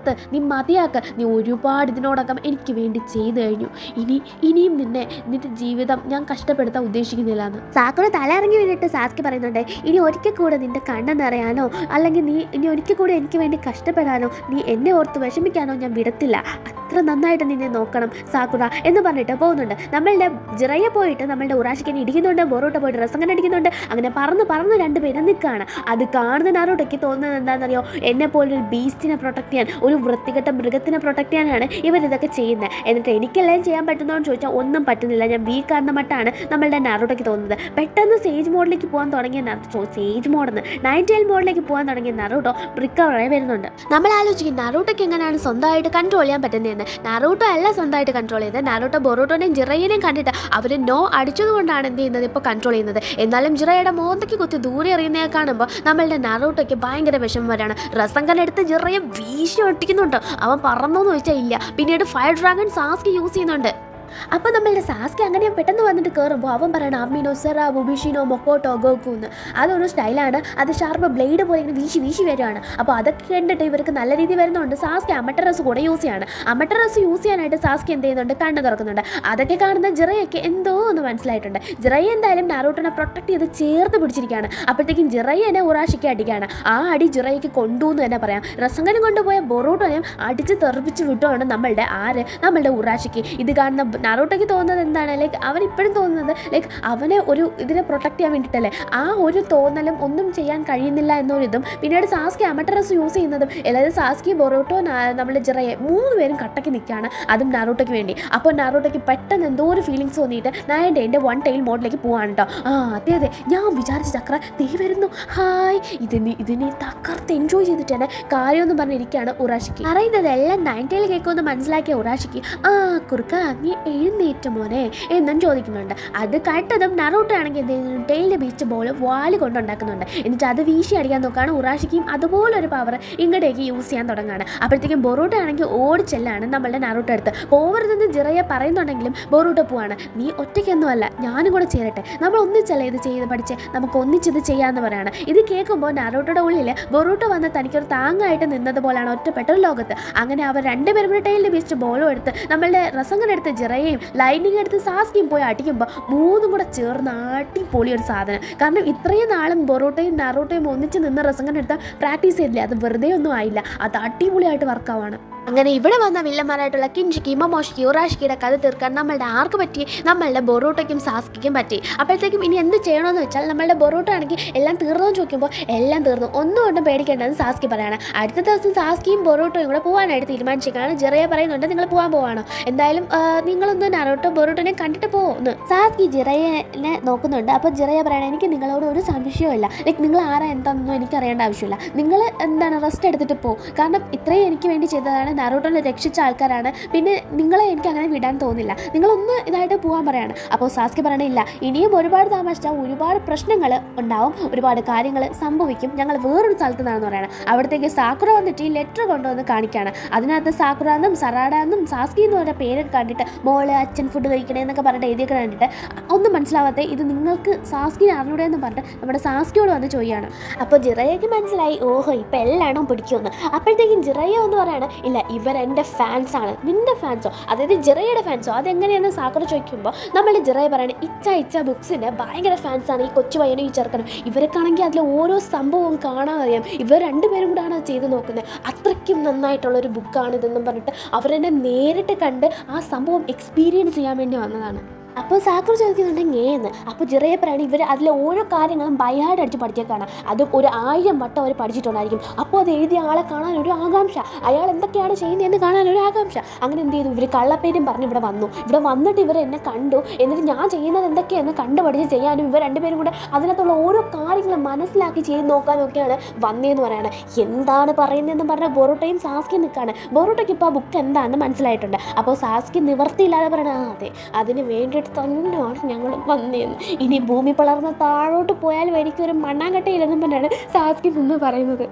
നിർത്ത് നീ മതിയാക്ക് നീ ഒരുപാട് ഇതിനോടകം എനിക്ക് വേണ്ടി ചെയ്തു കഴിഞ്ഞു ഇനി ഇനിയും നിന്നെ നിന്റെ ജീവിതം ഞാൻ കഷ്ടപ്പെടുത്താൻ ഉദ്ദേശിക്കുന്നില്ല എന്ന് സാക്കുറ തല ഇറങ്ങി വീണിട്ട് സാസ്കി പറയുന്നുണ്ട് ഇനി ഒരിക്കൽ കൂടെ നിന്റെ കണ്ണ് നിറയാനോ അല്ലെങ്കിൽ നീ ഇനി ഒരിക്കൽ കൂടെ എനിക്ക് വേണ്ടി കഷ്ടപ്പെടാനോ നീ എന്നെ ഓർത്ത് വിഷമിക്കാനോ ഞാൻ വിടത്തില്ല അത്ര നന്നായിട്ട് നിന്നെ നോക്കണം സാക്കുറ എന്ന് പറഞ്ഞിട്ട് പോകുന്നുണ്ട് നമ്മളുടെ ജിറയെ പോയിട്ട് നമ്മളുടെ ഉറാഷിക്കനെ ഇടിക്കുന്നുണ്ട് ബൊറോട്ട പോയിട്ട് റസങ്ങനെ അടിക്കുന്നുണ്ട് അങ്ങനെ പറന്ന് പറന്ന് രണ്ടുപേരും നിൽക്കുകയാണ് അത് കാണുന്ന നാരോട്ടയ്ക്ക് തോന്നുന്നത് എന്താണെന്നറിയോ എന്നെ പോലൊരു ബീസ്റ്റിനെ പ്രൊട്ടക്ട് ചെയ്യാൻ ഒരു വൃത്തികെട്ട മൃഗത്തിനെ പ്രൊട്ടക്ട് ചെയ്യാനാണ് ഇവരിതൊക്കെ ചെയ്യുന്നത് എന്നിട്ട് എനിക്കെല്ലാം ചെയ്യാൻ പറ്റുന്നതെന്ന് ചോദിച്ചാൽ ഒന്നും പറ്റുന്നില്ല ഞാൻ വീക്ക് ആണെന്ന മട്ടാണ് നമ്മളുടെ നാരോട്ടയ്ക്ക് തോന്നുന്നത് പെട്ടെന്ന് സ്റ്റേജ് മോഡിലേക്ക് പോകാൻ തുടങ്ങിയ സ്റ്റേജ് മോഡെന്ന് നൈറ്റ് ടൈൽ മോഡിലേക്ക് പോകാൻ തുടങ്ങിയ നറൂട്ടോ റിക്കവറായി വരുന്നുണ്ട് നമ്മൾ ആലോചിക്കും നറൂട്ടോയ്ക്ക് എങ്ങനെയാണ് സ്വന്തമായിട്ട് കൺട്രോൾ ചെയ്യാൻ പറ്റുന്നതെന്ന് നറൂട്ടോ അല്ല സ്വന്തമായിട്ട് കൺട്രോൾ ചെയ്തത് നറൂട്ടോ ബൊറോട്ടോനെയും ജിറയിനെയും കണ്ടിട്ട് അവർ നോ അടിച്ചതുകൊണ്ടാണ് എന്ത് ചെയ്യുന്നത് ഇപ്പോൾ കൺട്രോൾ ചെയ്യുന്നത് എന്നാലും ജിറയുടെ മോന്തയ്ക്ക് കുത്തി ദൂരെ എറിയുന്നതിനെ കാണുമ്പോൾ നമ്മളുടെ നറൂട്ടോയ്ക്ക് ഭയങ്കര വിഷമം വരാണ് റസങ്കൻ എടുത്ത് ജിറയെ വീശി ഒട്ടിക്കുന്നുണ്ട് അവൻ പറന്നോന്ന് ചോദിച്ചാൽ ഇല്ല പിന്നീട് ഫയർ ഡ്രാഗൺ സാസ്കി യൂസ് ചെയ്യുന്നുണ്ട് അപ്പോൾ നമ്മളുടെ സാസ്കി അങ്ങനെ പെട്ടെന്ന് വന്നിട്ട് കയറുമ്പോൾ അവൻ പറയണം അമ്മീനോ സെറ ബുബിഷിനോ മൊക്കോട്ടോ ഗോക്കു എന്ന് അതൊരു സ്റ്റൈലാണ് അത് ഷാർപ്പ് ബ്ലേഡ് പോലെ ഇങ്ങനെ വീശി വീശി വരുവാണ് അപ്പോൾ അതൊക്കെ കണ്ടിട്ട് ഇവർക്ക് നല്ല രീതിയിൽ വരുന്നുണ്ട് സാസ്കി അമ്മട്ട ഡ്രസ്സ് കൂടെ യൂസ് ചെയ്യാണ് അമ്മട്ട ഡ്രസ്സ് യൂസ് ചെയ്യാനായിട്ട് സാസ്കി എന്ത് ചെയ്യുന്നുണ്ട് കണ്ണ് തുറക്കുന്നുണ്ട് അതൊക്കെ കാണുന്ന ജിറയൊക്കെ എന്തോ ഒന്ന് മനസ്സിലായിട്ടുണ്ട് ജിറയെ എന്തായാലും നാറൂട്ടനെ പ്രൊട്ടക്ട് ചെയ്ത് ചേർത്ത് പിടിച്ചിരിക്കുകയാണ് അപ്പോഴത്തേക്കും ജിറയെ ഉറാഷിക്ക് അടിക്കുകയാണ് ആ അടി ജിറയ്ക്ക് കൊണ്ടു എന്ന് തന്നെ പറയാം റസങ്കനം കൊണ്ടുപോയ ബൊറോട്ടോനെയും അടിച്ച് തെറിപ്പിച്ച് വിട്ടുമാണ് നമ്മളുടെ ആര് നമ്മളുടെ ഉറാഷിക്ക് ഇത് കാണുന്ന നാറോട്ടയ്ക്ക് തോന്നുന്നത് എന്താണ് ലൈക്ക് അവൻ ഇപ്പോഴും തോന്നുന്നത് ലൈക്ക് അവനെ ഒരു ഇതിനെ പ്രൊട്ടക്ട് ചെയ്യാൻ വേണ്ടിയിട്ടല്ലേ ആ ഒരു തോന്നലും ഒന്നും ചെയ്യാൻ കഴിയുന്നില്ല എന്നൊരിതും പിന്നീട് സാസ്കി അമട്ടറസ് യൂസ് ചെയ്യുന്നതും അതായത് സാസ്കി ബൊറോട്ടോ നമ്മുടെ ജിറയെ മൂന്ന് പേരും കട്ടയ്ക്ക് നിൽക്കുകയാണ് അതും നാറോട്ടയ്ക്ക് വേണ്ടി അപ്പോൾ നാറോട്ടയ്ക്ക് പെട്ടെന്ന് എന്തോ ഒരു ഫീലിങ്സ് തോന്നിയിട്ട് ഞാൻ എൻ്റെ എൻ്റെ വൺ ടൈൽ മോഡിലേക്ക് പോവാണ് കേട്ടോ ആ അതെ അതെ ഞാൻ വിചാരിച്ച ചക്ര ദേ വരുന്നു ഹായ് ഇതിന് ഇതിനെ തകർത്ത് എൻജോയ് ചെയ്തിട്ട് തന്നെ കാര്യമെന്ന് പറഞ്ഞിരിക്കുകയാണ് ഉറാഷിക്ക് പറയുന്നത് എല്ലാം നയൻ ടൈൽ കേൾക്കുമെന്ന് മനസ്സിലാക്കിയ ഉറാഷിക്ക് ആ കുറുക്ക നീ എഴുന്നേറ്റ മോനെ എന്നും ചോദിക്കുന്നുണ്ട് അത് കേട്ടതും നറൂട്ടോ ആണെങ്കിൽ എന്ത് ചെയ്യുന്നു ടെയിലിൻ്റെ ബീച്ച് ബോൾ വാല് കൊണ്ടുണ്ടാക്കുന്നുണ്ട് എന്നിട്ട് അത് വീശി അടിക്കാൻ നോക്കുകയാണ് ഉറാഷിക്കും അതുപോലൊരു പവർ ഇങ്ങോട്ടേക്ക് യൂസ് ചെയ്യാൻ തുടങ്ങുകയാണ് അപ്പോഴത്തേക്കും ബൊറൂട്ടോ ആണെങ്കിൽ ഓടിച്ചെല്ലാണ് നമ്മളുടെ നറൂട്ടോ അടുത്ത് പോവരുതെന്ന് ജിറയെ പറയുന്നുണ്ടെങ്കിലും ബൊറൂട്ടോ പോവാണ് നീ ഒറ്റയ്ക്കൊന്നും അല്ല ഞാനും കൂടെ ചേരട്ടെ നമ്മൾ ഒന്നിച്ചല്ല ഇത് ചെയ്ത് പഠിച്ച് നമുക്ക് ഒന്നിച്ചിത് ചെയ്യാമെന്ന് പറയാണ് ഇത് കേൾക്കുമ്പോൾ നറൂട്ടോയുടെ ഉള്ളിൽ ബൊറൂട്ടോ വന്ന് തനിക്കൊരു താങ്ങായിട്ട് നിന്നതുപോലാണ് ഒറ്റപ്പെട്ട ഒരു ലോകത്ത് അങ്ങനെ അവർ രണ്ടുപേരും കൂടെ ടൈലിൻ്റെ ബീച്ച് ബോളും എടുത്ത് നമ്മളുടെ റസങ്ങനെ എടുത്ത് ജിറയെയും ലൈനിങ് എടുത്ത് സാസ്കിയും പോയി അടിക്കുമ്പോൾ മൂന്നും കൂടെ ചേർന്ന് അടിപൊളി ഒരു സാധനം കാരണം ഇത്രയും നാളും ബൊറോട്ടയും നറോട്ടയും ഒന്നിച്ച് നിന്ന് റസങ്ങനെ എടുത്താൽ പ്രാക്ടീസ് ചെയ്തില്ല അത് വെറുതെ ഒന്നും ആയില്ല അത് അടിപൊളിയായിട്ട് വർക്കാവാണ് അങ്ങനെ ഇവിടെ വന്ന വില്ലന്മാരായിട്ടുള്ള കിൻഷിക്ക് ഇമമോഷിക്ക് യുറാഷിക്കിയുടെ കഥ തീർക്കാൻ നമ്മളുടെ ആർക്ക് പറ്റി നമ്മളുടെ ബൊറോട്ടയ്ക്കും സാസ്കിക്കും പറ്റി അപ്പോഴത്തേക്കും ഇനി എന്ത് ചെയ്യണമെന്ന് വെച്ചാൽ നമ്മളുടെ ബൊറോട്ട ആണെങ്കിൽ എല്ലാം തീർന്നു ചോദിക്കുമ്പോൾ എല്ലാം തീർന്നു ഒന്നും കൊണ്ടും പേടിക്കേണ്ടതെന്ന് സാസ്കി പറയാണ് അടുത്ത ദിവസം സാസ്കിയും ബൊറോട്ടോയും കൂടെ പോകാനായിട്ട് തീരുമാനിച്ചേക്കാണ് ജെറിയ പറയുന്നുണ്ട് നിങ്ങൾ പോകാൻ പോവാണോ എന്തായാലും ആ, നിങ്ങളൊന്ന് നറോട്ടോ ബൊറോട്ടോനെ കണ്ടിട്ട് പോകുന്നു സാസ്കി ജിറയെ നോക്കുന്നുണ്ട് അപ്പോൾ ജിറയ പറയണേ എനിക്ക് നിങ്ങളോട് ഒരു സംശയമില്ല ലൈക്ക് നിങ്ങൾ ആരാ എന്താണെന്നൊന്നും എനിക്ക് അറിയേണ്ട ആവശ്യമില്ല നിങ്ങൾ എന്താണ് റെസ്റ്റ് എടുത്തിട്ട് പോകും കാരണം ഇത്രയും എനിക്ക് വേണ്ടി ചെയ്തതാണ് നറോട്ടോനെ രക്ഷിച്ച ആൾക്കാരാണ് പിന്നെ നിങ്ങളെ എനിക്ക് അങ്ങനെ വിടാൻ തോന്നില്ല നിങ്ങളൊന്ന് ഇതായിട്ട് പോകാൻ പറയാണ് അപ്പോൾ സാസ്കി പറയണില്ല ഇനിയും ഒരുപാട് താമസിച്ചാൽ ഒരുപാട് പ്രശ്നങ്ങൾ ഉണ്ടാവും ഒരുപാട് കാര്യങ്ങൾ സംഭവിക്കും ഞങ്ങൾ വേറൊരു സ്ഥലത്ത് നിന്നാണെന്ന് പറയണം അവിടത്തേക്ക് സാക്കുറ വന്നിട്ട് ഈ ലെറ്റർ കൊണ്ടുവന്ന് കാണിക്കുകയാണ് അതിനകത്ത് സാക്കുറ എന്നും സറാഡ എന്നും സാസ്കി എന്ന് പറഞ്ഞ പേരൊക്കെ കണ്ടിട്ട് മോള് അച്ഛൻ ഫുഡ് കഴിക്കണേ എന്നൊക്കെ പറഞ്ഞിട്ട് എഴുതിയൊക്കെ കണ്ടിട്ട് ഒന്നും മനസ്സിലാവാത്ത ഇത് നിങ്ങൾക്ക് സാസ്കിനെ അറിഞ്ഞൂടെ എന്ന് പറഞ്ഞിട്ട് നമ്മുടെ സാസ്കിയോട് വന്ന് ചോദിക്കുകയാണ് അപ്പോൾ ജിറയ്ക്ക് മനസ്സിലായി ഓഹോ ഇപ്പം എല്ലാണോ പിടിക്കുമെന്ന് അപ്പോഴത്തേക്കും ജിറയ എന്ന് പറയാണ് ഇല്ല ഇവരെൻ്റെ ഫാൻസാണ് നിൻ്റെ ഫാൻസോ അതായത് ജിറയുടെ ഫാൻസോ അതെങ്ങനെയാണെന്ന് സാക്കുറ ചോദിക്കുമ്പോൾ നമ്മൾ ജിറയ പറയാണ് ഇച്ച ഇച്ച ബുക്സിൻ്റെ ഭയങ്കര ഫാൻസാണ് ഈ കൊച്ചു പയ്യനും ഈ ചെറുക്കനും ഇവർക്കാണെങ്കിൽ അതിൽ ഓരോ സംഭവവും കാണാൻ അറിയാം ഇവർ രണ്ടുപേരും കൂടാണ് അത് ചെയ്ത് നോക്കുന്നത് അത്രയ്ക്കും നന്നായിട്ടുള്ള ഒരു ബുക്കാണിതെന്നും പറഞ്ഞിട്ട് അവരെന്നെ നേരിട്ട് കണ്ട് ആ സംഭവം എക്സ്പീരിയൻസ് ചെയ്യാൻ വേണ്ടി വന്നതാണ് അപ്പോൾ സാക്കുർ ചോദിക്കുന്നുണ്ട് ngേന്ന് അപ്പോൾ ജിറയെ പറയാണ് ഇവർ അതിലെ ഓരോ കാര്യങ്ങളും ബൈഹാർഡ് അടിച്ച് പഠിച്ചേക്കാണ് അതും ഒരു ആയിരം വട്ടം അവർ പഠിച്ചിട്ടുണ്ടായിരിക്കും അപ്പോൾ അത് എഴുതിയ ആളെ കാണാൻ ഒരു ആകാംക്ഷ അയാൾ എന്തൊക്കെയാണ് ചെയ്യുന്നതെന്ന് കാണാൻ ഒരു ആകാംക്ഷ അങ്ങനെ എന്ത് ചെയ്തു ഇവർ കള്ളപ്പേരും പറഞ്ഞ് ഇവിടെ വന്നു ഇവിടെ വന്നിട്ട് ഇവർ എന്നെ കണ്ടു എന്നിട്ട് ഞാൻ ചെയ്യുന്നത് എന്തൊക്കെയാണെന്ന് കണ്ടു പഠിച്ച് ചെയ്യാനും ഇവർ രണ്ടുപേരും കൂടെ അതിനകത്തുള്ള ഓരോ കാര്യങ്ങളും മനസ്സിലാക്കി ചെയ്ത് നോക്കാനും ഒക്കെയാണ് വന്നതെന്ന് പറയണത് എന്താണ് പറയുന്നതെന്ന് പറഞ്ഞാൽ ബൊറോട്ടയും സാസ്കി നിൽക്കുകയാണ് ബൊറോട്ടയ്ക്ക് ഇപ്പോൾ ആ ബുക്ക് എന്താണെന്ന് മനസ്സിലായിട്ടുണ്ട് അപ്പോൾ സാസ്കി നിവർത്തിയില്ലാതെ പറയണ ആ അതെ അതിന് വേണ്ടിയിട്ട് തന്നെയാണ് ഞങ്ങൾ വന്നതെന്ന് ഇനി ഭൂമി പിളർന്ന് താഴോട്ട് പോയാലും എനിക്കൊരു മണ്ണാങ്കട്ടയില്ലെന്നും പറഞ്ഞാണ് സാസ്കി നിന്ന് പറയുന്നത്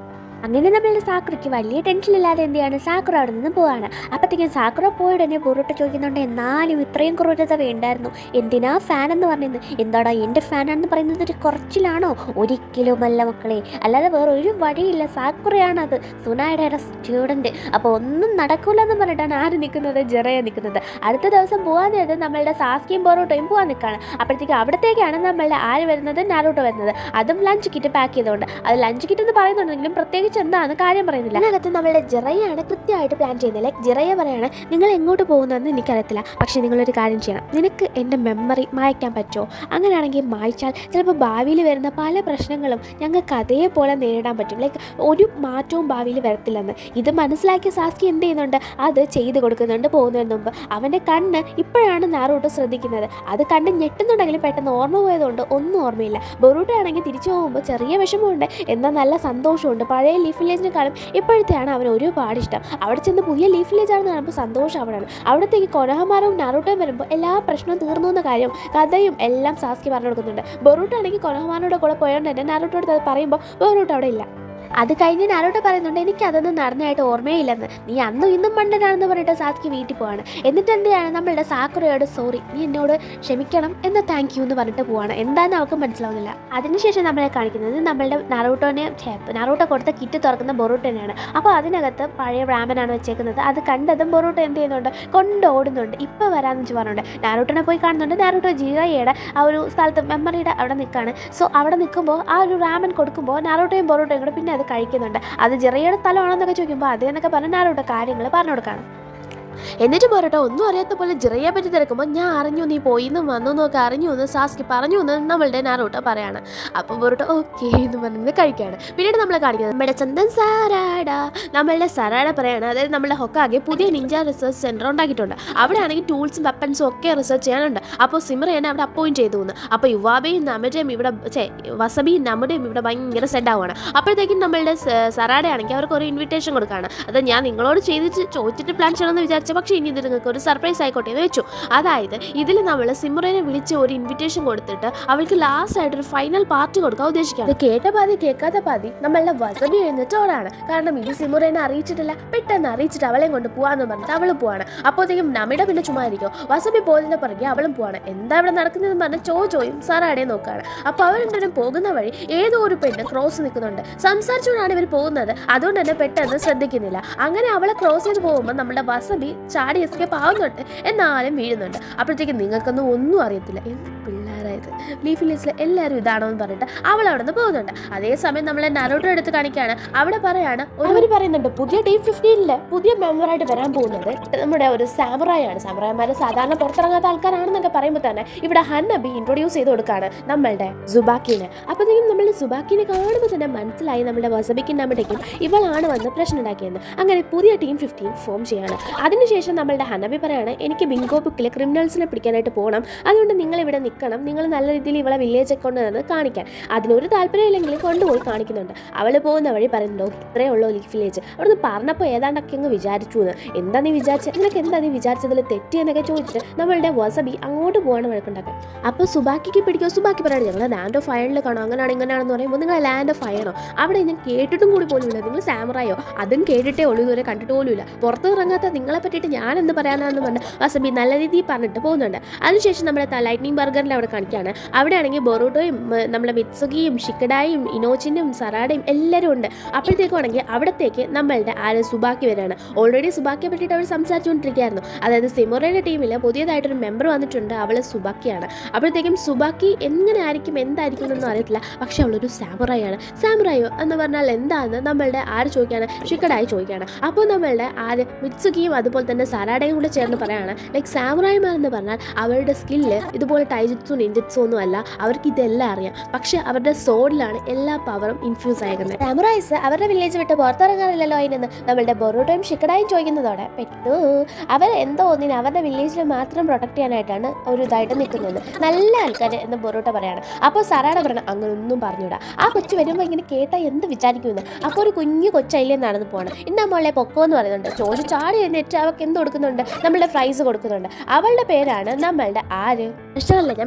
അങ്ങനെ നമ്മളുടെ സാക്കുറയ്ക്ക് വലിയ ടെൻഷനില്ലാതെ എന്ത് ചെയ്യാണ് സാക്കുറ അവിടെ നിന്ന് പോവാണ് അപ്പോഴത്തേക്കും സാക്കുറ പോയുടനെ ബൊറൂട്ട ചോദിക്കുന്നുണ്ട് എന്നാലും ഇത്രയും ക്രൂരത വേണ്ടായിരുന്നു എന്തിനാ ഫാൻ എന്ന് പറയുന്നത് എന്താടാ എൻ്റെ ഫാനാണെന്ന് പറയുന്നത് ഒരു കുറച്ചിലാണോ ഒരിക്കലുമല്ല മക്കളെ അല്ലാതെ വേറെ ഒരു വഴിയില്ല സാക്കുറയാണത് സുനായുടെ സ്റ്റുഡൻറ്റ് അപ്പോൾ ഒന്നും നടക്കൂല എന്ന് പറഞ്ഞിട്ടാണ് ആര് നിൽക്കുന്നത് ജെറയ നിൽക്കുന്നത് അടുത്ത ദിവസം പോകാൻ നേരത്ത് നമ്മളുടെ സാസ്കിയും ബൊറോട്ടോയും പോകാൻ നിൽക്കുകയാണ് അപ്പോഴത്തേക്ക് അവിടത്തേക്കാണ് നമ്മളുടെ ആര് വരുന്നത് നാരോട്ടോ വരുന്നത് അതും ലഞ്ച് കിറ്റ് പാക്ക് ചെയ്തുകൊണ്ട് അത് ലഞ്ച് കിറ്റ് എന്ന് പറയുന്നുണ്ടെങ്കിലും പ്രത്യേകിച്ച് എന്താണെന്ന് കാര്യം പറയുന്നില്ല അതിനകത്ത് നമ്മളുടെ ജിറയാണ് കൃത്യമായിട്ട് പ്ലാൻ ചെയ്യുന്നത് ലൈക്ക് ജിറയ പറയാണ് നിങ്ങൾ എങ്ങോട്ട് പോകുന്നതെന്ന് എനിക്കറിയത്തില്ല പക്ഷേ നിങ്ങളൊരു കാര്യം ചെയ്യണം നിനക്ക് എൻ്റെ മെമ്മറി മായ്ക്കാൻ പറ്റുമോ അങ്ങനെയാണെങ്കിൽ മായ്ച്ചാൽ ചിലപ്പോൾ ഭാവിയിൽ വരുന്ന പല പ്രശ്നങ്ങളും ഞങ്ങൾക്ക് അതേപോലെ നേരിടാൻ പറ്റും ലൈക്ക് ഒരു മാറ്റവും ഭാവിയിൽ വരത്തില്ലെന്ന് ഇത് മനസ്സിലാക്കിയ സാസ്കി എന്ത് ചെയ്യുന്നുണ്ട് അത് ചെയ്ത് കൊടുക്കുന്നുണ്ട് പോകുന്നതിന് മുമ്പ് അവൻ്റെ കണ്ണ് ഇപ്പോഴാണ് നാറൂട്ട് ശ്രദ്ധിക്കുന്നത് അത് കണ്ട് ഞെട്ടുന്നുണ്ടെങ്കിലും പെട്ടെന്ന് ഓർമ്മ പോയതുകൊണ്ട് ഒന്നും ഓർമ്മയില്ല ബൊറൂട്ട ആണെങ്കിൽ തിരിച്ചു പോകുമ്പോൾ ചെറിയ വിഷമമുണ്ട് എന്നാൽ നല്ല സന്തോഷമുണ്ട് പഴയ ലീഫ് വില്ലേജിനെക്കാളും ഇപ്പോഴത്തെയാണ് അവന് ഒരുപാട് ഇഷ്ടം അവിടെ ചെന്ന് പുതിയ ലീഫ് വില്ലേജ് ആണെന്ന് കാണുമ്പോൾ സന്തോഷം അവിടെയാണ് അവിടത്തേക്ക് കൊനഹമാരവും നാറൂട്ടയും വരുമ്പോൾ എല്ലാ പ്രശ്നവും തീർന്നു എന്ന കാര്യം കഥയും എല്ലാം സാസ്കി പറഞ്ഞു കൊടുക്കുന്നുണ്ട് ബൊറൂട്ട ആണെങ്കിൽ കൊനഹമാരുടെ കൂടെ പോയോണ്ട് തന്നെ നാറൂട്ടോട് അത് പറയുമ്പോൾ ബൊറൂട്ട അവിടെ ഇല്ല അത് കഴിഞ്ഞ് നാരോട്ട് പറയുന്നുണ്ട് എനിക്ക് അതൊന്നും നടന്നതായിട്ട് ഓർമ്മയില്ലെന്ന് നീ അന്നും ഇന്നും മണ്ടനാണെന്ന് പറഞ്ഞിട്ട് സാസ്കി വീട്ടിൽ പോവാണ് എന്നിട്ട് എന്തെയാണ് നമ്മളുടെ സാക്കുറയോട് സോറി നീ എന്നോട് ക്ഷമിക്കണം എന്ന് താങ്ക് യു എന്ന് പറഞ്ഞിട്ട് പോവാണ് എന്താണെന്ന് അവൾക്ക് മനസ്സിലാവുന്നില്ല അതിനുശേഷം നമ്മളെ കാണിക്കുന്നത് നമ്മളുടെ നറൂട്ടോനെ നറൂട്ടോ കൊടുത്ത കിറ്റ് തുറക്കുന്ന ബൊറൂട്ടനെയാണ് അപ്പോൾ അതിനകത്ത് പഴയ റാമനാണ് വെച്ചേക്കുന്നത് അത് കണ്ടതും ബൊറൂട്ടോ എന്ത് ചെയ്യുന്നുണ്ട് കൊണ്ട് ഓടുന്നുണ്ട് ഇപ്പോൾ വരാമെന്ന് വെച്ച് പറഞ്ഞുണ്ട് നാരൂട്ടനെ പോയി കാണുന്നുണ്ട് നാരൂട്ടോ ജിറയുടെ ആ ഒരു സ്ഥലത്ത് മെമ്മറിയുടെ അവിടെ നിൽക്കുകയാണ് സോ അവിടെ നിൽക്കുമ്പോൾ ആ ഒരു റാമൻ കൊടുക്കുമ്പോൾ നാരൂട്ടയും ബൊറൂട്ടയും കൂടെ പിന്നെ അത് കഴിക്കുന്നുണ്ട് അത് ജിറയുടെ സ്ഥലമാണെന്നൊക്കെ ചോദിക്കുമ്പോൾ അതേന്നൊക്കെ പറഞ്ഞ് നാരൂട്ടോ കാര്യങ്ങൾ പറഞ്ഞു കൊടുക്കുകയാണ് എന്നിട്ട് പോരട്ടെ ഒന്നും അറിയാത്ത പോലെ ജിറയെ പറ്റി തിരക്കുമ്പോൾ ഞാൻ അറിഞ്ഞു നീ പോയി എന്നും വന്നു എന്നൊക്കെ അറിഞ്ഞു എന്ന് സാസ്കി പറഞ്ഞു എന്ന് നമ്മളുടെ നാറൂട്ട പറയാണ് അപ്പോൾ പോരട്ടെ ഓക്കെ എന്ന് പറഞ്ഞത് കഴിക്കുകയാണ് പിന്നീട് നമ്മളെ കാണിക്കുന്നത് നമ്മുടെ സ്വന്തം സറാഡ നമ്മളുടെ സറാഡ പറയാണ് അതായത് നമ്മുടെ ഹൊക്കാകെ പുതിയ നിഞ്ച റിസർച്ച് സെൻറ്റർ ഉണ്ടാക്കിയിട്ടുണ്ട് അവിടെ ആണെങ്കിൽ ടൂൾസും വെപ്പൻസും ഒക്കെ റിസർച്ച് ചെയ്യാനുണ്ട് അപ്പോൾ സിമറേനെ അവിടെ അപ്പോയിൻറ്റ് ചെയ്തു എന്ന് അപ്പോൾ യുവാബയും നമ്മുടെയും ഇവിടെ ഛേ വസബിയും നമ്മുടെയും ഇവിടെ ഭയങ്കര സെഡ് ആവുകയാണ് അപ്പോഴത്തേക്കും നമ്മളുടെ സറാഡ ആണെങ്കിൽ അവർക്ക് ഒരു ഇൻവിറ്റേഷൻ കൊടുക്കുകയാണ് അത് ഞാൻ നിങ്ങളോട് ചെയ്തിട്ട് ചോദിച്ചിട്ട് പ്ലാൻ ചെയ്യണമെന്ന് വിചാരിച്ച പക്ഷേ ഇനി ഇത് നിങ്ങൾക്ക് ഒരു സർപ്രൈസ് ആയിക്കോട്ടെ എന്ന് വെച്ചു അതായത് ഇതിൽ നമ്മൾ സിമ്രനെ വിളിച്ച് ഒരു ഇൻവിറ്റേഷൻ കൊടുത്തിട്ട് അവൾക്ക് ലാസ്റ്റ് ആയിട്ട് ഒരു ഫൈനൽ പാർട്ടി കൊടുക്കാൻ ഉദ്ദേശിക്കാം ഇത് കേട്ട പാതി കേൾക്കാത്ത പാതി നമ്മളുടെ വസബി എഴുന്നിട്ടോടാണ് കാരണം ഇത് സിമുറേനെ അറിയിച്ചിട്ടില്ല പെട്ടെന്ന് അറിയിച്ചിട്ട് അവളെയും കൊണ്ട് പോവാന്ന് പറഞ്ഞിട്ട് അവൾ പോവാണ് അപ്പോഴത്തേക്കും നമ്മുടെ പിന്നെ ചുമ്മാ ഇരിക്കും വസബി പോയതിന്റെ പുറകെ അവളും പോവാണ് എന്താ ഇവിടെ നടക്കുന്നതെന്ന് പറഞ്ഞ് ചോ ചോയും സാറാടെ നോക്കുകയാണ് അപ്പൊ അവർ രണ്ടുപേരും പോകുന്ന വഴി ഏതോ ഒരു പെണ്ണ് ക്രോസ് നിൽക്കുന്നുണ്ട് സംസാരിച്ചുകൊണ്ടാണ് ഇവർ പോകുന്നത് അതുകൊണ്ട് തന്നെ പെട്ടെന്ന് ശ്രദ്ധിക്കുന്നില്ല അങ്ങനെ അവളെ ക്രോസ് ചെയ്ത് പോകുമ്പോൾ നമ്മുടെ വസബി ചാടി എസ്കേപ്പ് ആവുന്നുണ്ട് എന്നാലും വീഴുന്നുണ്ട് അപ്പോഴത്തേക്കും നിങ്ങൾക്കൊന്നും ഒന്നും അറിയത്തില്ല എന്ത് പിള്ളേരായത് ലീഫ് വില്ലേജിലെ എല്ലാവരും ഇതാണോ എന്ന് പറഞ്ഞിട്ട് അവൾ അവിടെ നിന്ന് പോകുന്നുണ്ട് അതേസമയം നമ്മളെ നരോട്ടോ എടുത്ത് കാണിക്കുകയാണ് അവിടെ പറയാണ് അവർ പറയുന്നുണ്ട് പുതിയ ടീം ഫിഫ്റ്റീനില് പുതിയ മെമ്പറായിട്ട് വരാൻ പോകുന്നത് നമ്മുടെ ഒരു സാമുറായി ആണ് സാമുറായിമാർ സാധാരണ പുറത്തിറങ്ങാത്ത ആൾക്കാരാണെന്നൊക്കെ പറയുമ്പോൾ തന്നെ ഇവിടെ ഹന്നബി ഇൻട്രൊഡ്യൂസ് ചെയ്ത് കൊടുക്കുകയാണ് നമ്മളുടെ സുബാക്കിനെ അപ്പോഴത്തേക്കും നമ്മൾ സുബാക്കിനെ കാണുമ്പോൾ തന്നെ മനസ്സിലായി നമ്മുടെ വസബിക്കും നമ്മുടേക്കും ഇവളാണ് വന്ന് പ്രശ്നം ഉണ്ടാക്കിയെന്ന് അങ്ങനെ പുതിയ ടീം ഫിഫ്റ്റീൻ ഫോം ചെയ്യാണ് അതിനുശേഷം നമ്മളുടെ ഹനബി പറയാണ് എനിക്ക് ബിങ്കോ ബുക്കിലെ ക്രിമിനൽസിനെ പിടിക്കാനായിട്ട് പോകണം അതുകൊണ്ട് നിങ്ങൾ ഇവിടെ നിൽക്കണം നിങ്ങൾ നല്ല രീതിയിൽ ഇവളെ വില്ലേജ് കൊണ്ട് വന്ന് കാണിക്കാൻ അതിനൊരു താല്പര്യമില്ലെങ്കിൽ കൊണ്ടുപോയി കാണിക്കുന്നുണ്ട് അവൾ പോകുന്ന വഴി പറയുന്നുണ്ടോ ഇത്രയേ ഉള്ളൂ ലീഫ് വില്ലേജ് അവിടുന്ന് പറഞ്ഞപ്പോൾ ഏതാണ്ടൊക്കെ അങ്ങ് വിചാരിച്ചു എന്ന് എന്താ നീ വിചാരിച്ചത് നിനക്ക് എന്താ നീ വിചാരിച്ചതിൽ തെറ്റി എന്നൊക്കെ ചോദിച്ചിട്ട് നമ്മളുടെ വസബി അങ്ങോട്ട് പോകാണ് വഴക്കുണ്ടാക്കാൻ അപ്പോൾ സുബാക്കിക്ക് പിടിക്കുക സുബാക്കി പറയണം ഞങ്ങൾ ലാൻഡ് ഓഫ് ഫയറിൽ കാണോ അങ്ങനെയാണ് ഇങ്ങനെയാണെന്ന് പറയുമ്പോൾ നിങ്ങൾ ലാൻഡ് ഓഫ് ഫയറോ അവിടെ ഞാൻ കേട്ടിട്ടും കൂടി പോലും ഇല്ല നിങ്ങൾ സാമറായോ അതും കേട്ടിട്ടേ ഉള്ളൂ ഇതുവരെ കണ്ടിട്ട് പോലും ഇല്ല പുറത്ത് ഇറങ്ങാത്ത നിങ്ങളെ പറ്റിയിട്ട് ഞാൻ എന്ത് പറയാനാന്ന് പറഞ്ഞ് വസബി നല്ല രീതിയിൽ പറഞ്ഞിട്ട് പോകുന്നുണ്ട് അതിനുശേഷം നമ്മുടെ ലൈറ്റ്നിങ് ബർഗറിൽ അവിടെ കാണിക്കുകയാണ് അവിടെ ആണെങ്കിൽ ബൊറോട്ടോയും ഉം, നമ്മളെ മിത്സുകിയും ഷിക്കഡായും ഇനോച്ചിനും സറാഡയും എല്ലാവരും ഉണ്ട് അപ്പോഴത്തേക്കും ആണെങ്കിൽ അവിടത്തേക്ക് നമ്മളുടെ ആര് സുബാക്കി വരികയാണ് ഓൾറെഡി സുബാക്കിയെ പറ്റിയിട്ട് അവർ സംസാരിച്ചുകൊണ്ടിരിക്കുകയായിരുന്നു അതായത് സിമോറയുടെ ടീമിൽ പുതിയതായിട്ടൊരു മെമ്പർ വന്നിട്ടുണ്ട് അവൾ സുബാക്കിയാണ് അപ്പോഴത്തേക്കും സുബാക്കി എങ്ങനെ ആയിരിക്കും എന്തായിരിക്കും എന്നൊന്നും അറിയത്തില്ല പക്ഷെ അവളൊരു സാമുറായാണ് സാമുറായോ എന്ന് പറഞ്ഞാൽ എന്താണെന്ന് നമ്മളുടെ ആര് ചോദിക്കുകയാണ് ഷിക്കഡായി ചോദിക്കുകയാണ് അപ്പോൾ നമ്മളുടെ ആര് മിത്സുകിയും അതുപോലെ തന്നെ സറാഡയും കൂടെ ചേർന്ന് പറയാണ് ലൈക്ക് സാമുറായിമാർ എന്ന് പറഞ്ഞാൽ അവരുടെ സ്കില്ല് ഇതുപോലെ ടൈജിറ്റ്സു നിഞ്ചിറ്റ്സു ഒന്നും അല്ല അവർക്ക് ഇതെല്ലാം അറിയാം പക്ഷെ അവരുടെ സോഡിലാണ് എല്ലാ പവറും ഇൻഫ്യൂസ് ആയിരിക്കുന്നത് സാമുറായിസ് അവരുടെ വില്ലേജ് വിട്ട് പുറത്തിറങ്ങാറില്ലല്ലോ അതിനെന്ന് നമ്മളുടെ ബൊറോട്ടോയും ഷിക്കഡായും ചോദിക്കുന്നതോടെ പെട്ടു അവർ എന്തോ ഒന്നിന് അവരുടെ വില്ലേജിൽ മാത്രം പ്രൊട്ടക്ട് ചെയ്യാനായിട്ടാണ് ഒരു ഇതായിട്ട് നിൽക്കുന്നത് നല്ല ആൾക്കാർ എന്ന് ബൊറോട്ട പറയാണ് അപ്പോൾ സറാഡ പറയണം അങ്ങനെ ഒന്നും പറഞ്ഞൂടാ ആ കൊച്ചു വരുമ്പോൾ ഇങ്ങനെ കേട്ടാൽ എന്ത് വിചാരിക്കുമെന്ന് അപ്പോൾ ഒരു കുഞ്ഞു കൊച്ചയിലേ നടന്നു പോകണം ഇന്ന മോളെ പൊക്കോ എന്ന് പറയുന്നുണ്ട് ചോദിച്ചു ചാടി എഴുന്നേറ്റ് അവൾക്ക് എന്ത് കൊടുക്കുന്നുണ്ട് നമ്മളുടെ ഫ്രൈസ് കൊടുക്കുന്നുണ്ട് അവളുടെ പേരാണ് നമ്മളുടെ ആര് ഇഷ്ടമല്ല ഞാൻ മിണ്ടാതിരിക്കും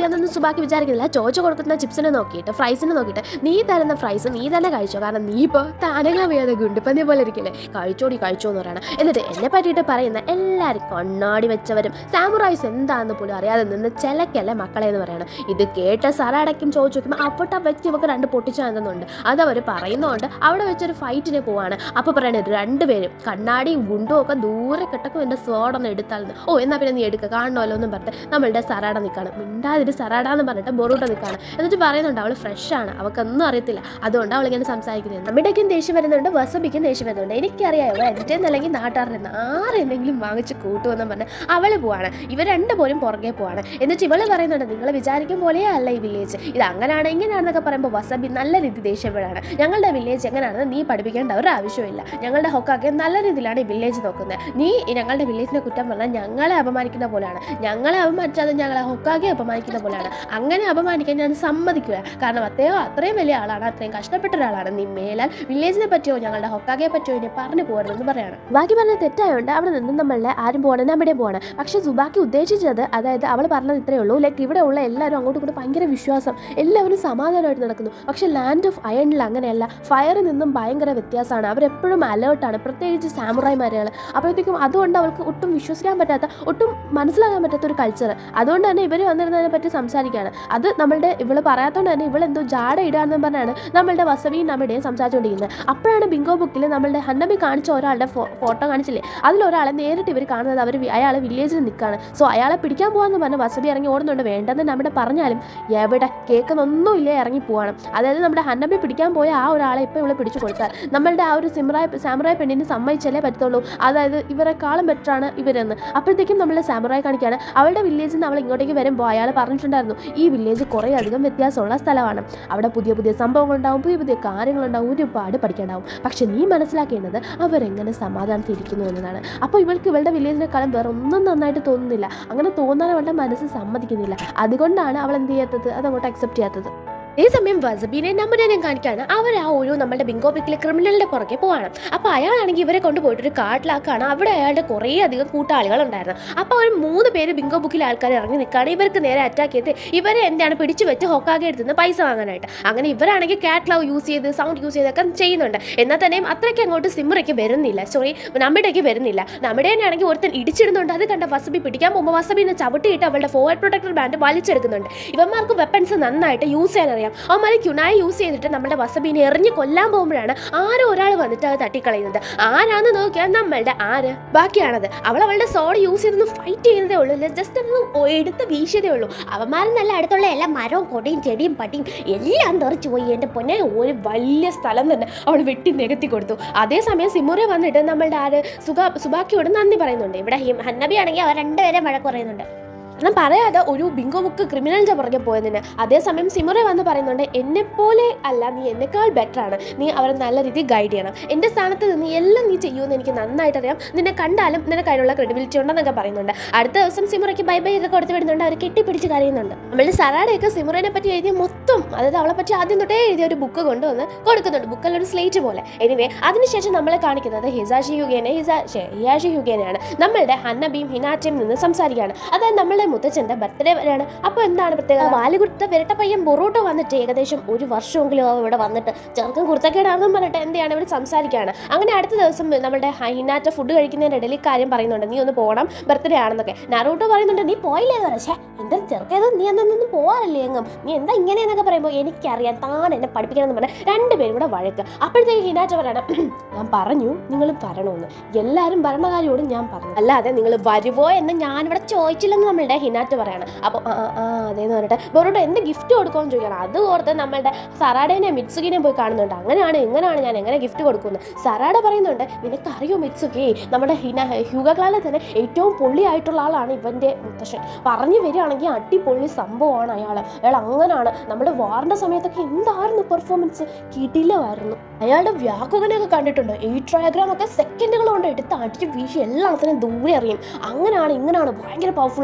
കഴിക്കാന്നൊന്നും സുബാക്കി വിചാരിക്കുന്നില്ല ചോദിച്ചു കൊടുക്കുന്ന ചിപ്സിനെ നോക്കിയിട്ട് ഫ്രൈസിനെ നോക്കിയിട്ട് നീ തരുന്ന ഫ്രൈസ് നീ തന്നെ കഴിച്ചോ കാരണം നീ ഇപ്പോൾ താനങ്ങാൻ വയ്യാതെ ഗുണ്ടിപ്പന്നി പോലെ ഇരിക്കില്ലേ കഴിച്ചോടി കഴിച്ചോ എന്ന് പറയണം എന്നിട്ട് എന്നെ പറ്റിയിട്ട് പറയുന്ന എല്ലാവരും കണ്ണാടി വെച്ചവരും സാമുറായിസ് എന്താണെന്ന് പോലും അറിയാതെ നിന്ന് ചിലക്കല്ലേ മക്കളെ എന്ന് പറയണം ഇത് കേട്ട സറാടയ്ക്കും ചോദിച്ചു നോക്കുമ്പോൾ അപ്പോട്ട് ആ വ്യക്തി ഇവർക്ക് രണ്ട് പൊട്ടിച്ചാകുന്നുണ്ട് അതവർ പറയുന്നതുകൊണ്ട് അവിടെ വെച്ചൊരു ഫൈറ്റിന് പോവാണ് അപ്പോൾ പറയണത് രണ്ടുപേരും കണ്ണാടിയും ഗുണ്ടും ഒക്കെ ദൂരെ കിടക്കും എൻ്റെ സോഡൊന്ന് എടുത്താൽ ഓ എന്നാൽ പിന്നെ നീ എടുക്കുക കാണണമല്ലോ എന്നും പറഞ്ഞിട്ട് നമ്മളുടെ സറാട നിൽക്കാണ് മിണ്ടാതിരി സറാട എന്ന് പറഞ്ഞിട്ട് ബൊറൂട്ട നിൽക്കാണ് എന്നിട്ട് പറയുന്നുണ്ട് അവൾ ഫ്രഷ് ആണ് അവൾക്കൊന്നും അറിയത്തില്ല അതുകൊണ്ട് അവൾ ഇങ്ങനെ സംസാരിക്കുന്നത് നമ്മുടെയൊക്കെ ദേഷ്യം വരുന്നുണ്ട് വസബിക്കും ദേഷ്യം വരുന്നുണ്ട് എനിക്കറിയാമോ എൻ്റെ അല്ലെങ്കിൽ നാട്ടുകാരുടെ ആരെന്തെങ്കിലും വാങ്ങിച്ച് കൂട്ടുമെന്നും പറഞ്ഞ് അവൾ പോവാണ് ഇവർ രണ്ടുപേരും പുറകെ പോവാണ് എന്നിട്ട് ഇവള് പറയുന്നുണ്ട് നിങ്ങൾ വിചാരിക്കും പോലെയേ അല്ല ഈ വില്ലേജ് ഇത് അങ്ങനെയാണ് ഇങ്ങനെയാണെന്നൊക്കെ പറയുമ്പോൾ വസബി നല്ല രീതി ദേഷ്യപ്പെടാണ് ഞങ്ങളുടെ വില്ലേജ് എങ്ങനെയാണെന്ന് നീ പഠിപ്പിക്കേണ്ട ഒരു ആവശ്യമില്ല ഞങ്ങളുടെ ഹൊക്കാക്കെ നല്ല രീതിയിലാണ് ഈ വില്ലേജ് നോക്കുന്നത് നീ ഈ ഞങ്ങളുടെ വില്ലേജിനെ കുറ്റം പറഞ്ഞാൽ ഞങ്ങളെ അപമാനിക്കുന്ന പോലെയാണ് ഞങ്ങളെ അപമാനിച്ചാൽ ഞങ്ങളെ ഹൊക്കാക്കെ അപമാനിക്കുന്ന പോലെയാണ് അങ്ങനെ അപമാനിക്കാൻ ഞാൻ സമ്മതിക്കുക കാരണം അദ്ദേഹം അത്രയും വലിയ ആളാണ് അത്രയും കഷ്ടപ്പെട്ട ഒരാളാണ് നീ മേലാൽ വില്ലേജിനെ പറ്റിയോ ഞങ്ങളുടെ ഹൊക്കാകെ പറ്റിയോ ഇനി പറഞ്ഞു പോകരുതെന്ന് പറയാണ് ബാക്കി പറഞ്ഞ തെറ്റായതുകൊണ്ട് അവിടെ നിന്ന് നമ്മളുടെ ആരും പോകണം നമ്മുടെ പോകണം പക്ഷെ സുബാക്കി ഉദ്ദേശിച്ചത് അതായത് അവൾ പറഞ്ഞത് ഇത്രയേ ഉള്ളൂ ലൈക്ക് ഇവിടെ ഉള്ള എല്ലാവരും അങ്ങോട്ടും ഇങ്ങോട്ടും ഭയങ്കര വിശ്വാസം എല്ലാവരും സമാധാനമായിട്ട് നടക്കുന്നു പക്ഷെ ലാൻഡ് ഓഫ് അയണിൽ അങ്ങനെയല്ല ഫയറിൽ നിന്നും ഭയങ്കര വ്യത്യാസമാണ് അവരെപ്പോഴും അലേർട്ടാണ് പ്രത്യേകിച്ച് സാമുറായിമാരുകൾ അപ്പോഴത്തേക്കും അതുകൊണ്ട് അവൾക്ക് ഒട്ടും വിശ്വസിക്കാൻ പറ്റാത്ത ഒട്ടും മനസ്സിലാക്കാൻ പറ്റാത്ത ഒരു കൾച്ചർ അതുകൊണ്ട് തന്നെ ഇവർ വന്നിരുന്നതിനെ പറ്റി സംസാരിക്കുകയാണ് അത് നമ്മളുടെ ഇവള് പറയാത്തതുകൊണ്ട് തന്നെ ഇവളെന്തോ ജാട ഇടാന്ന് പറഞ്ഞാണ് നമ്മളുടെ വസവിയും നമ്മുടെയും സംസാരിച്ചുകൊണ്ടിരിക്കുന്നത് അപ്പോഴാണ് ബിങ്കോ ബുക്കിൽ നമ്മളുടെ ഹന്നബി കാണിച്ച ഒരാളുടെ ഫോട്ടോ കാണിച്ചില്ലേ അതിലൊരാളെ നേരിട്ട് ഇവർ കാണുന്നത് അവർ അയാൾ വില്ലേജിൽ നിൽക്കുകയാണ് സോ അയാളെ പിടിക്കാൻ പോകാമെന്ന് പറഞ്ഞ് വസബി ഇറങ്ങി ഓടുന്നുണ്ട് വേണ്ടെന്ന് നമ്മുടെ പറഞ്ഞാലും എവിടെ കേൾക്കുന്നൊന്നുമില്ല ഇറങ്ങി പോവാണ് അതായത് നമ്മുടെ ഹന്നബി പിടിക്കാൻ പോയ ആ ഒരാളെ ഇപ്പോൾ ഇവളെ പിടിച്ചു കൊടുത്താൽ നമ്മളുടെ ആ ഒരു സിമറായ സാമുറായ പെണ്ണിന് സമ്മതിച്ചല്ലേ പറ്റത്തുള്ളൂ അതായത് ഇവരെക്കാളും ബെറ്ററാണ് ഇവരെന്ന് അപ്പോഴത്തേക്കും നമ്മളുടെ സാമുറായി കാണിക്കുകയാണ് അവളുടെ വില്ലേജിൽ നിന്ന് അവൾ ഇങ്ങോട്ടേക്ക് വരുമ്പോൾ അയാൾ പറഞ്ഞിട്ടുണ്ടായിരുന്നു ഈ വില്ലേജ് കുറേ അധികം വ്യത്യാസമുള്ള സ്ഥലമാണ് അവിടെ പുതിയ പുതിയ സംഭവങ്ങളുണ്ടാവും പുതിയ പുതിയ കാര്യങ്ങളുണ്ടാവും ഒരുപാട് പഠിക്കാണ്ടാവും പക്ഷെ നീ മനസ്സിലാക്കേണ്ടത് അവരെങ്ങനെ സമാധാനത്തിരിക്കുന്നു എന്നതാണ് അപ്പോൾ ഇവൾക്ക് ഇവളുടെ വില്ലേജിനെക്കാളും വേറെ ഒന്നും നന്നായിട്ട് തോന്നുന്നില്ല അങ്ങനെ തോന്നാൻ അവളുടെ മനസ്സ് സമ്മതിക്കുന്നില്ല അതുകൊണ്ടാണ് അവൾ എന്ത് ചെയ്യാത്തത് അതങ്ങോട്ട് അക്സെപ്റ്റ് ചെയ്യാത്തത് ഈ സമയം വസബീനെ നമ്മനെ കാണിക്കാണ് അവർ ആ ഒരു നമ്മുടെ ബിങ്കോ പിക്കിലെ ക്രിമിനലിന്റെ പുറകെ പോവാണ് അപ്പോൾ അയാളാണെങ്കിൽ ഇവരെ കൊണ്ടുപോയിട്ട് ഒരു കാട്ടിലാക്കാണ് അവിടെ അയാളുടെ കുറേ അധികം കൂട്ടാളികൾ ഉണ്ടായിരുന്നു അപ്പോൾ ഒരു മൂന്ന് പേര് ബിങ്കോ ബുക്കിലെ ആൾക്കാർ ഇറങ്ങി നിൽക്കുകയാണ് ഇവർക്ക് നേരെ അറ്റാക്ക് ചെയ്ത് ഇവരെ എന്താണ് പിടിച്ചു വെച്ച് ഹൊക്കാകെ എടുത്തുനിന്ന് പൈസ വാങ്ങാനായിട്ട് അങ്ങനെ ഇവരാണെങ്കിൽ കാറ്റ് ലവ് യൂസ് ചെയ്ത് സൗണ്ട് യൂസ് ചെയ്തൊക്കെ ചെയ്യുന്നുണ്ട് എന്നാൽ തന്നെയും അത്രയ്ക്ക് അങ്ങോട്ട് സിമ്മറയ്ക്ക് വരുന്നില്ല സോറി നമ്മുടെയൊക്കെ വരുന്നില്ല നമ്മുടെ ആണെങ്കിൽ ഒരുത്തൻ ഇടിച്ചിടുന്നുണ്ട് അത് കണ്ട വസബി പിടിക്കാൻ പോകുമ്പോൾ വസബിനെ ചവിട്ടിയിട്ട് അവളുടെ ഫോർവേഡ് പ്രൊട്ടക്ടർ ബാൻഡ് വലിച്ചെടുക്കുന്നുണ്ട് ഇവന്മാർക്ക് വെപ്പൺസ് നന്നായിട്ട് യൂസ് ചെയ്യാൻ അറിയാം അവന്മാർ ക്യുനായി യൂസ് ചെയ്തിട്ട് നമ്മുടെ വസബീനെ എറിഞ്ഞ് കൊല്ലാൻ പോകുമ്പോഴാണ് ആരോ ഒരാൾ വന്നിട്ട് അത് തട്ടിക്കളയുന്നത് ആരാന്ന് നോക്കിയാൽ നമ്മളുടെ ആര് ബാക്കിയാണത് അവൾ അവളുടെ സോഡ് യൂസ് ചെയ്തൊന്ന് ഫൈറ്റ് ചെയ്യുന്നതേ ഉള്ളൂ ജസ്റ്റ് ഒന്ന് എടുത്ത് വീശിയതേ ഉള്ളൂ അവന്മാരും നല്ല അടുത്തുള്ള എല്ലാ മരവും കൊടിയും ചെടിയും പട്ടിയും എല്ലാം തെറിച്ചു പോയി എൻ്റെ പൊന്നെ ഒരു വലിയ സ്ഥലം തന്നെ അവൾ വെട്ടി നികത്തി കൊടുത്തു അതേസമയം സിമുറെ വന്നിട്ട് നമ്മളുടെ ആര് സുഖ സുബാക്കിയോട് നന്ദി പറയുന്നുണ്ട് ഇവിടെ ഹിം- ഹന്നബി ആണെങ്കിൽ അവർ രണ്ടുപേരെ വഴക്ക് പറയുന്നുണ്ട് കാരണം പറയാതെ ഒരു ബിങ്കോ ബുക്ക് ക്രിമിനലിന്റെ പുറകെ പോയതിന് അതേസമയം സിമുറെ വന്ന് പറയുന്നുണ്ട് എന്നെപ്പോലെ അല്ല നീ എന്നെക്കാൾ ബെറ്റർ ആണ് നീ അവരെ നല്ല രീതിയിൽ ഗൈഡ് ചെയ്യണം എൻ്റെ സ്ഥാനത്ത് നിന്ന് എല്ലാം നീ ചെയ്യുമെന്ന് എനിക്ക് നന്നായിട്ട് അറിയാം നിന്നെ കണ്ടാലും നിനക്ക് അതിനുള്ള ക്രെഡിബിലിറ്റി ഉണ്ടെന്നൊക്കെ പറയുന്നുണ്ട് അടുത്ത ദിവസം സിമുറയ്ക്ക് ബൈ ബൈ ഒക്കെ കൊടുത്ത് വിടുന്നുണ്ട് അവർ കെട്ടിപ്പിടിച്ച് കരയുന്നുണ്ട് നമ്മളുടെ സറാഡയൊക്കെ സിമുറിനെ പറ്റി എഴുതിയ മൊത്തം അതായത് അവളെ പറ്റി ആദ്യം തൊട്ടേ എഴുതിയ ഒരു ബുക്ക് കൊണ്ടുവന്ന് കൊടുക്കുന്നുണ്ട് ബുക്കിൽ ഒരു സ്ലേറ്റ് പോലെ എനിവേ അതിനുശേഷം നമ്മളെ കാണിക്കുന്നത് ഹിസാഷി യുഗേനെ ഹിസാ ഷേ, ഹിയാഷി യുഗേനെയാണ് നമ്മളുടെ ഹന്നബിയും ഹിനാറ്റയും നിന്ന് സംസാരിക്കുകയാണ് അതായത് നമ്മളുടെ മുത്തച്ഛന്റെ ബർത്ത്ഡേ വരെയാണ് അപ്പോൾ എന്താണ് പ്രത്യേകത വാലുകുടുത്ത വിരട്ട പയ്യൻ ബൊറോട്ടോ വന്നിട്ട് ഏകദേശം ഒരു വർഷമെങ്കിലും അവൻ ഇവിടെ വന്നിട്ട് ചെറുക്കൻ കുർത്തക്കേടാണെന്നും പറഞ്ഞിട്ട് എന്തെയാണ് ഇവിടെ സംസാരിക്കുകയാണ് അങ്ങനെ അടുത്ത ദിവസം നമ്മുടെ ഹിനാറ്റ ഫുഡ് കഴിക്കുന്നതിൻ്റെ ഇടയിൽ ഈ കാര്യം പറയുന്നുണ്ട് നീ ഒന്ന് പോകണം ബർത്ത്ഡേ ആണെന്നൊക്കെ നറൂട്ടോ പറയുന്നുണ്ട് നീ പോയില്ലേ എന്ന് പക്ഷേ എന്താ ചെറുക്കേത് നീ അന്നൊന്നും പോകാറില്ലേ എങ്ങും നീ എന്താ ഇങ്ങനെയെന്നൊക്കെ പറയുമ്പോൾ എനിക്കറിയാം താൻ എന്നെ പഠിപ്പിക്കണം എന്ന് പറഞ്ഞാൽ രണ്ടുപേരും കൂടെ വഴക്ക് അപ്പോഴത്തേക്ക് ഹിനാറ്റ പറയണം ഞാൻ പറഞ്ഞു നിങ്ങൾ വരണമെന്ന് എല്ലാവരും ഭരണകാരിയോടും ഞാൻ പറഞ്ഞു അല്ലാതെ നിങ്ങൾ വരുവോ എന്ന് ഞാൻ ഇവിടെ ചോദിച്ചില്ലെന്ന് നമ്മളുടെ ഹിനാറ്റ് പറയണം അപ്പോൾ ആ ആ, ആ അതേന്ന് പറഞ്ഞിട്ട് ബൊറോട്ടോ എന്ത് ഗിഫ്റ്റ് കൊടുക്കുമെന്ന് ചോദിക്കണം അത് ഓർത്ത് നമ്മളുടെ സറാഡേനെ മിത്സുകിനെ പോയി കാണുന്നുണ്ട് അങ്ങനെയാണ് എങ്ങനെയാണ് ഞാൻ എങ്ങനെ ഗിഫ്റ്റ് കൊടുക്കുന്നത് സറാഡ പറയുന്നുണ്ട് നിനക്കറിയോ മിത്സുകി നമ്മുടെ ഹിന ഹ്യൂഗ ക്ലാലിൽ തന്നെ ഏറ്റവും പൊള്ളിയായിട്ടുള്ള ആളാണ് ഇവൻ്റെ മുത്തശ്ശൻ പറഞ്ഞു വരികയാണെങ്കിൽ അടിപൊളി സംഭവമാണ് അയാൾ അയാൾ അങ്ങനെയാണ് നമ്മുടെ വാറിൻ്റെ സമയത്തൊക്കെ എന്തായിരുന്നു പെർഫോമൻസ് കിടിലമായിരുന്നു അയാളുടെ വ്യാകുകനെയൊക്കെ കണ്ടിട്ടുണ്ട് ഈ ട്രയഗ്രാം ഒക്കെ സെക്കൻഡുകൾ കൊണ്ട് എടുത്ത് അടിച്ച് വീശി എല്ലാത്തിനും ദൂരെ അറിയും അങ്ങനെയാണ് ഇങ്ങനെയാണ് ഭയങ്കര പവർഫുൾ ആണ് അതാണ്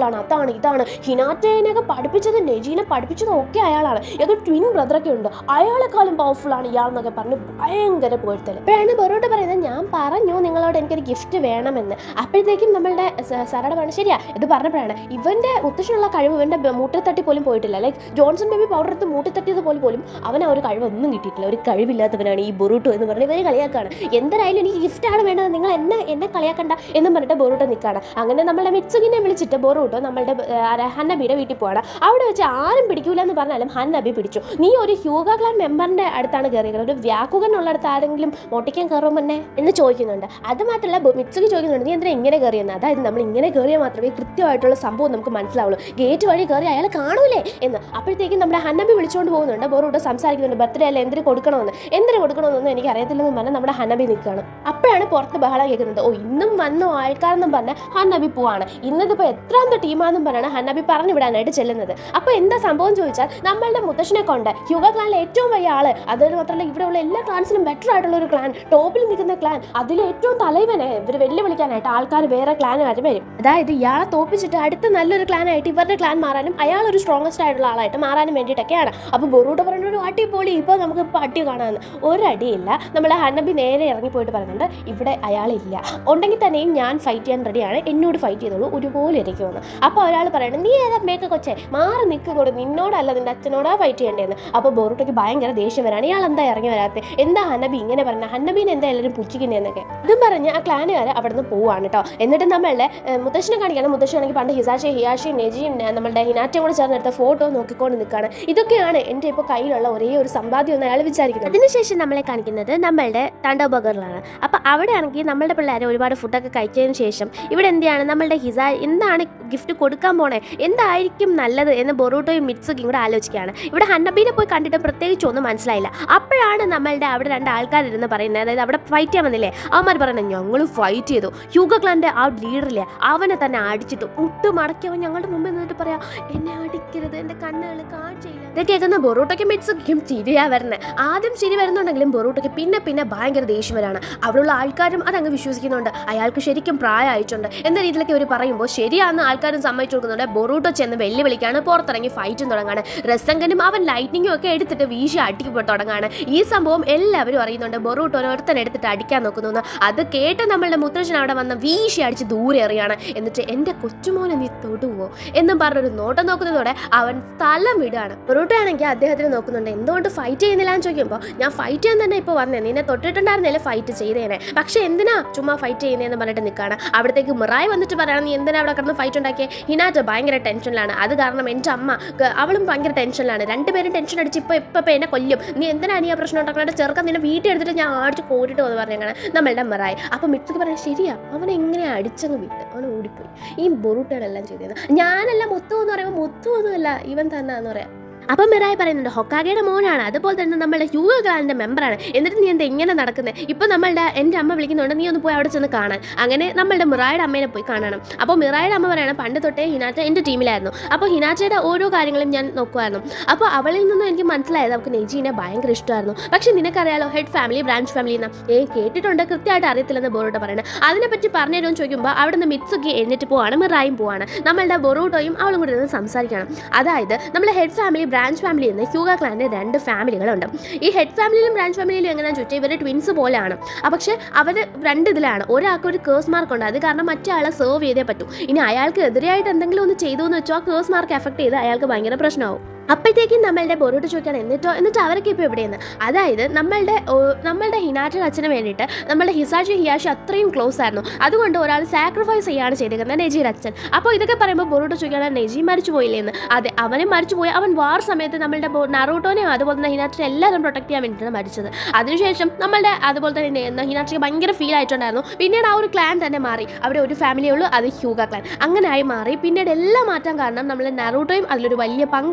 അതാണ് ഇതാണ് ഹിനാറ്റേനെയൊക്കെ പഠിപ്പിച്ചത് നെജീനെ പഠിപ്പിച്ചതും ഒക്കെ അയാളാണ് ഏതോ ട്വിൻ ബ്രദറൊക്കെ ഉണ്ട് അയാളെക്കാളും പവർഫുൾ ആണ് ഇയാളെന്നൊക്കെ പറഞ്ഞ് ഭയങ്കര പോഴ്ത്തൽ അപ്പോഴാണ് ബൊറോട്ട് പറയുന്നത് ഞാൻ പറഞ്ഞു നിങ്ങളോട് എനിക്കൊരു ഗിഫ്റ്റ് വേണമെന്ന് അപ്പോഴത്തേക്കും നമ്മളുടെ സ- സാറയുടെ പറഞ്ഞു ശരിയാ ഇത് പറഞ്ഞപ്പോഴാണ് ഇവന്റെ മുത്തശ്ശനുള്ള കഴിവ് ഇവന്റെ ബ- മൂട്ടിത്തട്ടി പോലും പോയിട്ടില്ല ലൈക്ക് ജോൺസൺ ബേബി പൗഡർ എടുത്ത് മൂട്ടിത്തട്ടിയത് പോലെ പോലും അവൻ ആ ഒരു കഴിവൊന്നും കിട്ടിയിട്ടില്ല ഒരു കഴിവില്ലാത്തവനാണ് ഈ ബൊറൂട്ടോ എന്ന് പറഞ്ഞ് ഇവര് കളിയാക്കാണ് എന്തായാലും എനിക്ക് ഗിഫ്റ്റാണ് വേണ്ടത് നിങ്ങൾ എന്നെ എന്നെ കളിയാക്കണ്ട എന്നും പറഞ്ഞിട്ട് ബൊറൂട്ടോ നിൽക്കുകയാണ് അങ്ങനെ നമ്മുടെ മിത്സുകിനെ വിളിച്ചിട്ട് ബൊറൂട്ടോ നമ്മളുടെ ആ, ആരാ, ഹന്നബിയുടെ വീട്ടിൽ പോവാണ് അവിടെ വെച്ച് ആരും പിടിക്കൂല എന്ന് പറഞ്ഞാലും ഹന്നബി പിടിച്ചു നീ ഒരു ഹ്യൂഗ ക്ലാൻ മെമ്പറിന്റെ അടുത്താണ് കയറിയത് ഒരു വ്യാക്കുകൻ ഉള്ളിടത്ത് ആരെങ്കിലും മോട്ടിക്കാൻ കയറും തന്നെ എന്ന് ചോദിക്കുന്നുണ്ട് അത് മാത്രമല്ല ബൊ- മിത്സുകി ചോദിക്കുന്നുണ്ട് നീ എന്തിനാ ഇങ്ങനെ കയറിയെന്ന് അതായത് നമ്മൾ ഇങ്ങനെ കയറിയാൽ മാത്രമേ കൃത്യമായിട്ടുള്ള സംഭവം നമുക്ക് മനസ്സിലാവുള്ളൂ ഗേറ്റ് വഴി കയറി അയാൾ കാണൂലേ എന്ന് അപ്പോഴത്തേക്കും നമ്മുടെ ഹന്നബി വിളിച്ചുകൊണ്ട് പോകുന്നുണ്ട് ബോറോട്ട് സംസാരിക്കുന്നുണ്ട് ബർത്ത്ഡേ അല്ല എന്തിന് കൊടുക്കണമെന്ന് എന്തിന് കൊടുക്കണമെന്നൊന്നും എനിക്ക് അറിയത്തില്ലെന്ന് പറഞ്ഞാൽ നമ്മുടെ ഹന്നബി നിൽക്കുകയാണ് അപ്പോഴാണ് പുറത്ത് ബഹളം കേൾക്കുന്നത് ഓ ഇന്നും വന്നോ ആൾക്കാരെന്നും പറഞ്ഞ് ഹന്നബി പോവാണ് ഇന്നതിപ്പോൾ എത്രാമത്തെ ടീമാണെന്നും പറഞ്ഞാണ് ഹന്നബി പറഞ്ഞു വിടാനായിട്ട് ചെല്ലുന്നത് അപ്പോൾ എന്താ സംഭവം ചോദിച്ചാൽ നമ്മളുടെ മുത്തശ്ശനെ കൊണ്ട് ഹ്യൂഗ ക്ലാനിലെ ഏറ്റവും വലിയ ആള് അതിന് മാത്രമല്ല ഇവിടെയുള്ള എല്ലാ ക്ലാൻസിലും ബെറ്റർ ആയിട്ടുള്ള ഒരു ക്ലാൻ ടോപ്പിൽ നിൽക്കുന്ന ക്ലാൻ അതിൽ ഏറ്റവും തലവനെ ഇവർ വെല്ലുവിളിക്കാനായിട്ട് ആൾക്കാർ വേറെ ക്ലാനുമായിട്ട് വരും അതായത് ഇയാളെ തോപ്പിച്ചിട്ട് അടുത്ത നല്ലൊരു ക്ലാനായിട്ട് ഇവരുടെ ക്ലാൻ മാറാനും അയാൾ ഒരു സ്ട്രോങ്സ്റ്റ് ആയിട്ടുള്ള ആളായിട്ട് മാറാനും വേണ്ടിയിട്ടൊക്കെയാണ് അപ്പോൾ ബൊറൂട്ട് പറയുന്ന ഒരു അടിപൊളി ഇപ്പോൾ നമുക്ക് ഇപ്പോൾ അടി കാണാമെന്ന് ഒരടിയില്ല നമ്മൾ ഹനബി നേരെ ഇറങ്ങി പോയിട്ട് പറയുന്നുണ്ട് ഇവിടെ അയാളില്ല ഉണ്ടെങ്കിൽ തന്നെയും ഞാൻ ഫൈറ്റ് ചെയ്യാൻ റെഡിയാണ് എന്നോട് ഫൈറ്റ് ചെയ്തോളൂ ഒരുപോലെ ഇരിക്കുമെന്ന് അപ്പോൾ ഒരാൾ പറയുന്നത് നീ ഏതാ മേക്ക കൊച്ചെ മാറി നിൽക്കുന്നോട് നിന്നോടല്ല നിന്റെ അച്ഛനോടാ ഫൈറ്റ് ചെയ്യേണ്ടതെന്ന് അപ്പോൾ ബോറൂട്ടയ്ക്ക് ഭയങ്കര ദേഷ്യം വരാണ് ഇയാൾ എന്താ ഇറങ്ങി വരാത്തത് എന്താ ഹനബി ഇങ്ങനെ പറഞ്ഞ ഹന്നബീനെ എന്താ എല്ലാവരും പുച്ഛിക്കുന്നതെന്നൊക്കെ ഇതും പറഞ്ഞ് ആ ക്ലാനുകാർ അവിടെ നിന്ന് പോവാണ് കേട്ടോ എന്നിട്ട് നമ്മളുടെ ഏഹ്, മുത്തശ്ശനെ കാണിക്കണം മുത്തശ്ശനാണെങ്കിൽ പണ്ട് ഹിസാഷി ഹിയാഷി നെജിയും ഏഹ്, നമ്മളുടെ ഹിനാറ്റയും കൂടെ ചേർന്നെടുത്ത ഫോട്ടോ നോക്കിക്കൊണ്ട് നിൽക്കുകയാണ് ഇതൊക്കെയാണ് എൻ്റെ ഇപ്പോൾ കയ്യിലുള്ള ഒരേ ഒരു സമ്പാദ്യം എന്ന് അയാൾ വിചാരിക്കുന്നത് അതിനുശേഷം നമ്മളെ കാണിക്കുന്നത് നമ്മളുടെ തണ്ടോ ബർഗറിലാണ് അപ്പോൾ അവിടെ ആണെങ്കിൽ നമ്മളുടെ പിള്ളേരെ ഒരുപാട് ഫുഡൊക്കെ കഴിച്ചതിന് ശേഷം ഇവിടെ എന്താണ് നമ്മളുടെ ഹിസാ എന്താണ് ഗിഫ്റ്റ് കൊടുക്കാൻ പോണേ എന്തായിരിക്കും നല്ലത് എന്ന് ബൊറൂട്ടോയും മിറ്റ്സുക്കും കൂടെ ആലോചിക്കുകയാണ് ഇവിടെ ഹന്നബീനെ പോയി കണ്ടിട്ട് പ്രത്യേകിച്ച് ഒന്നും മനസ്സിലായില്ല അപ്പോഴാണ് നമ്മളുടെ അവിടെ രണ്ട് ആൾക്കാരിരുന്ന് പറയുന്നത് അതായത് അവിടെ ഫൈറ്റ് ചെയ്യാൻ വന്നില്ലേ അവന്മാർ പറയുന്നത് ഞങ്ങൾ ഫൈറ്റ് ചെയ്തു ഹ്യൂഗ ക്ലാൻ്റെ ആ ലീഡറില്ലേ അവനെ തന്നെ അടിച്ചിട്ട് മുട്ട് മടക്കി അവൻ ഞങ്ങളുടെ മുമ്പിൽ നിന്നിട്ട് പറയാ എന്നെ അടിക്കരുത് എൻ്റെ കണ്ണുകൾ കാഴ്ചയില്ല ഇത് കേൾക്കുന്ന ബൊറൂട്ടയ്ക്കും മിറ്റ്സുക്കും ചിരിയാ വരുന്നത് ആദ്യം ചിരി വരുന്നുണ്ടെങ്കിലും ബൊറൂട്ടയ്ക്ക് പിന്നെ പിന്നെ ഭയങ്കര ദേഷ്യം വരാണ് അവിടെയുള്ള ആൾക്കാരും അതങ്ങ് വിശ്വസിക്കുന്നുണ്ട് അയാൾക്ക് ശരിക്കും പ്രായമായിട്ടുണ്ട് എന്ന രീതിയിലൊക്കെ അവർ പറയുമ്പോൾ ശരിയാണെന്ന് ആൾക്കാരും സമ്മതിച്ചു കൊടുക്കുന്നുണ്ട് ബൊറൂട്ടോ ചെന്ന് വെല്ലുവിളിക്കാണ് പുറത്തിറങ്ങി ഫൈറ്റും തുടങ്ങാണ് റസങ്കനും അവൻ ലൈറ്റിങ്ങും ഒക്കെ എടുത്തിട്ട് വീശി അടിക്കുമ്പോൾ തുടങ്ങാണ് ഈ സംഭവം എല്ലാവരും അറിയുന്നുണ്ട് ബൊറൂട്ടോ ഒരുത്തൻ എടുത്തിട്ട് അടിക്കാൻ നോക്കുന്നു എന്ന്. അത് കേട്ട് നമ്മളുടെ മുത്തശ്ശൻ അവിടെ വന്ന് വീശി അടിച്ച് ദൂരെ എറിയാണ് എന്നിട്ട് എൻ്റെ കൊച്ചുമോനെ നീ തൊടുവോ എന്നും പറഞ്ഞൊരു നോട്ടം നോക്കുന്നതോടെ അവൻ സ്ഥലം വിടുകയാണ് ബൊറൂട്ടോ ആണെങ്കിൽ അദ്ദേഹത്തിന് നോക്കുന്നുണ്ട് എന്തുകൊണ്ട് ഫൈറ്റ് ചെയ്യുന്നില്ല എന്ന് ചോദിക്കുമ്പോൾ ഞാൻ ഫൈറ്റ് ചെയ്യാൻ തന്നെ ഇപ്പോൾ വന്നേ നിന്നെ തൊട്ടിട്ടുണ്ടായിരുന്നില്ല ഫൈറ്റ് ചെയ്തേനെ പക്ഷെ എന്തിനാ ചുമ്മാ ഫൈറ്റ് ചെയ്യുന്നതെന്ന് പറഞ്ഞിട്ട് നിൽക്കുകയാണ് അവിടത്തേക്ക് മിറായി വന്നിട്ട് പറയണം നീ എന്തിനാ അവിടെ കിടന്ന് ഫൈറ്റ് ഉണ്ടാക്കിയേ ഹിനാറ്റ ഭയങ്കര ടെൻഷനിലാണ് അത് കാരണം എൻ്റെ അമ്മ ക- അവളും ഭയങ്കര ടെൻഷനിലാണ് രണ്ടുപേരും ടെൻഷൻ അടിച്ച് ഇപ്പോൾ ഇപ്പോൾ ഇപ്പോൾ എന്നെ കൊല്ലും നീ എന്തിനാ നീ ആ പ്രശ്നം ഉണ്ടാക്കണ ചെറുക്കൻ നിന്നെ വീട്ടിൽ എടുത്തിട്ട് ഞാൻ അടിച്ച് കോരിട്ട് വന്ന് പറഞ്ഞാണ് നമ്മളുടെ മിറായി അപ്പോൾ മിത്തുക്ക് പറയാൻ ശരിയാ അവനെ എങ്ങനെ അടിച്ചങ്ങ് വിട്ട് അവൻ ഓടിപ്പോയി ഈ ബൊറൂട്ടകളെല്ലാം ചെയ്തത് ഞാനല്ല മുത്തു എന്ന് പറയുമ്പോൾ മുത്തു ഒന്നുമല്ല ഇവൻ തന്നെ എന്ന് പറയാം അപ്പം മിറായി പറയുന്നുണ്ട് ഹൊക്കാഗയുടെ മോനാണ് അതുപോലെ തന്നെ നമ്മളുടെ ഹ്യൂഗ ക്ലാനിന്റെ മെമ്പറാണ് എന്നിട്ട് നീ എന്താ എങ്ങനെ നടക്കുന്നത് ഇപ്പം നമ്മളുടെ എൻ്റെ അമ്മ വിളിക്കുന്നുണ്ട് നീ ഒന്ന് പോയി അവിടെ ചെന്ന് കാണാൻ അങ്ങനെ നമ്മളുടെ മിറായുടെ അമ്മേനെ പോയി കാണണം അപ്പോൾ മിറായുടെ അമ്മ പറയണം പണ്ട് തൊട്ടേ ഹിനാറ്റ എൻ്റെ ടീമിലായിരുന്നു അപ്പോൾ ഹിനാറ്റയുടെ ഓരോ കാര്യങ്ങളും ഞാൻ നോക്കുമായിരുന്നു അപ്പോൾ അവളിൽ നിന്നും എനിക്ക് മനസ്സിലായത് അവൾക്ക് നെജീനെ ഭയങ്കര ഇഷ്ടമായിരുന്നു പക്ഷേ നിനക്കറിയാലോ ഹെഡ് ഫാമിലി ബ്രാഞ്ച് ഫാമിലി എന്ന് ഏ കേട്ടിട്ടുണ്ട് കൃത്യമായിട്ട് അറിയത്തില്ലെന്ന് ബോറോട്ട പറയുന്നത് അതിനെപ്പറ്റി പറഞ്ഞു തരുമെന്ന് ചോദിക്കുമ്പോൾ അവിടെ നിന്ന് മിത്സുക്കി എന്നിട്ട് പോവാണ് മിറായും പോവാണ് നമ്മളുടെ ബൊറോട്ടോയും അവളും കൂടി ഇരുന്ന് സംസാരിക്കണം അതായത് നമ്മളെ ഹെഡ് ഫാമിലി ബ്രാഞ്ച് ഫാമിലി എന്ന് ഹ്യൂഗ ക്ലാനിന് രണ്ട് ഫാമിലികളുണ്ട് ഈ ഹെഡ് ഫാമിലിയിലും ബ്രാഞ്ച് ഫാമിലിയിലും എങ്ങനെയാണെന്ന് ചോദിച്ചാൽ ഇവർ ട്വിൻസ് പോലെയാണ് ആ പക്ഷേ അവർ രണ്ട് ഇതിലാണ് ഒരാൾക്ക് ഒരു കേസ് മാർക്ക് ഉണ്ട് അത് കാരണം മറ്റേ ആളെ സെർവ് ചെയ്തേ പറ്റൂ ഇനി അയാൾക്ക് എതിരായിട്ട് എന്തെങ്കിലും ഒന്ന് ചെയ്തു എന്ന് വെച്ചാൽ ആ കേസ് മാർക്ക് എഫക്ട് ചെയ്ത് അയാൾക്ക് ഭയങ്കര പ്രശ്നമാവും അപ്പോഴത്തേക്കും നമ്മളുടെ ബൊറോട്ട് ചോദിക്കണം എന്നിട്ടോ എന്നിട്ട് അവരൊക്കെ ഇപ്പോൾ എവിടെയെന്ന് അതായത് നമ്മളുടെ ഓ, നമ്മളുടെ ഹിനാറ്റ അച്ഛന് വേണ്ടിയിട്ട് നമ്മളുടെ ഹിസാഷി ഹിയാഷി അത്രയും ക്ലോസ് ആയിരുന്നു അതുകൊണ്ട് ഒരാൾ സാക്രിഫൈസ് ചെയ്യാണ് ചെയ്തിരിക്കുന്നത് നെജിയുടെ അച്ഛൻ അപ്പോൾ ഇതൊക്കെ പറയുമ്പോൾ ബൊറോട്ട് ചോദിക്കണം നെജി മരിച്ചു പോയില്ലേന്ന് അതെ അവനും മരിച്ചു പോയി അവൻ വാർ സമയത്ത് നമ്മളുടെ ബോ- നറൂട്ടോനെയും അതുപോലെ തന്നെ ഹിനാറ്റിനെ എല്ലാവരും പ്രൊട്ടക്ട് ചെയ്യാൻ വേണ്ടിയിട്ടാണ് മരിച്ചത് അതിനുശേഷം നമ്മളുടെ അതുപോലെ തന്നെ നെ- ഹിനാറ്റിക്ക് ഭയങ്കര ഫീൽ ആയിട്ടുണ്ടായിരുന്നു പിന്നീട് ആ ഒരു ക്ലാൻ തന്നെ മാറി അവിടെ ഒരു ഫാമിലിയേ ഉള്ളൂ അത് ഹ്യൂഗ ക്ലാൻ അങ്ങനെ ആയി മാറി പിന്നീട് എല്ലാം മാറ്റാൻ കാരണം നമ്മൾ നറൂട്ടോയും അതിലൊരു വലിയ പങ്കാണെന്ന് പറഞ്ഞു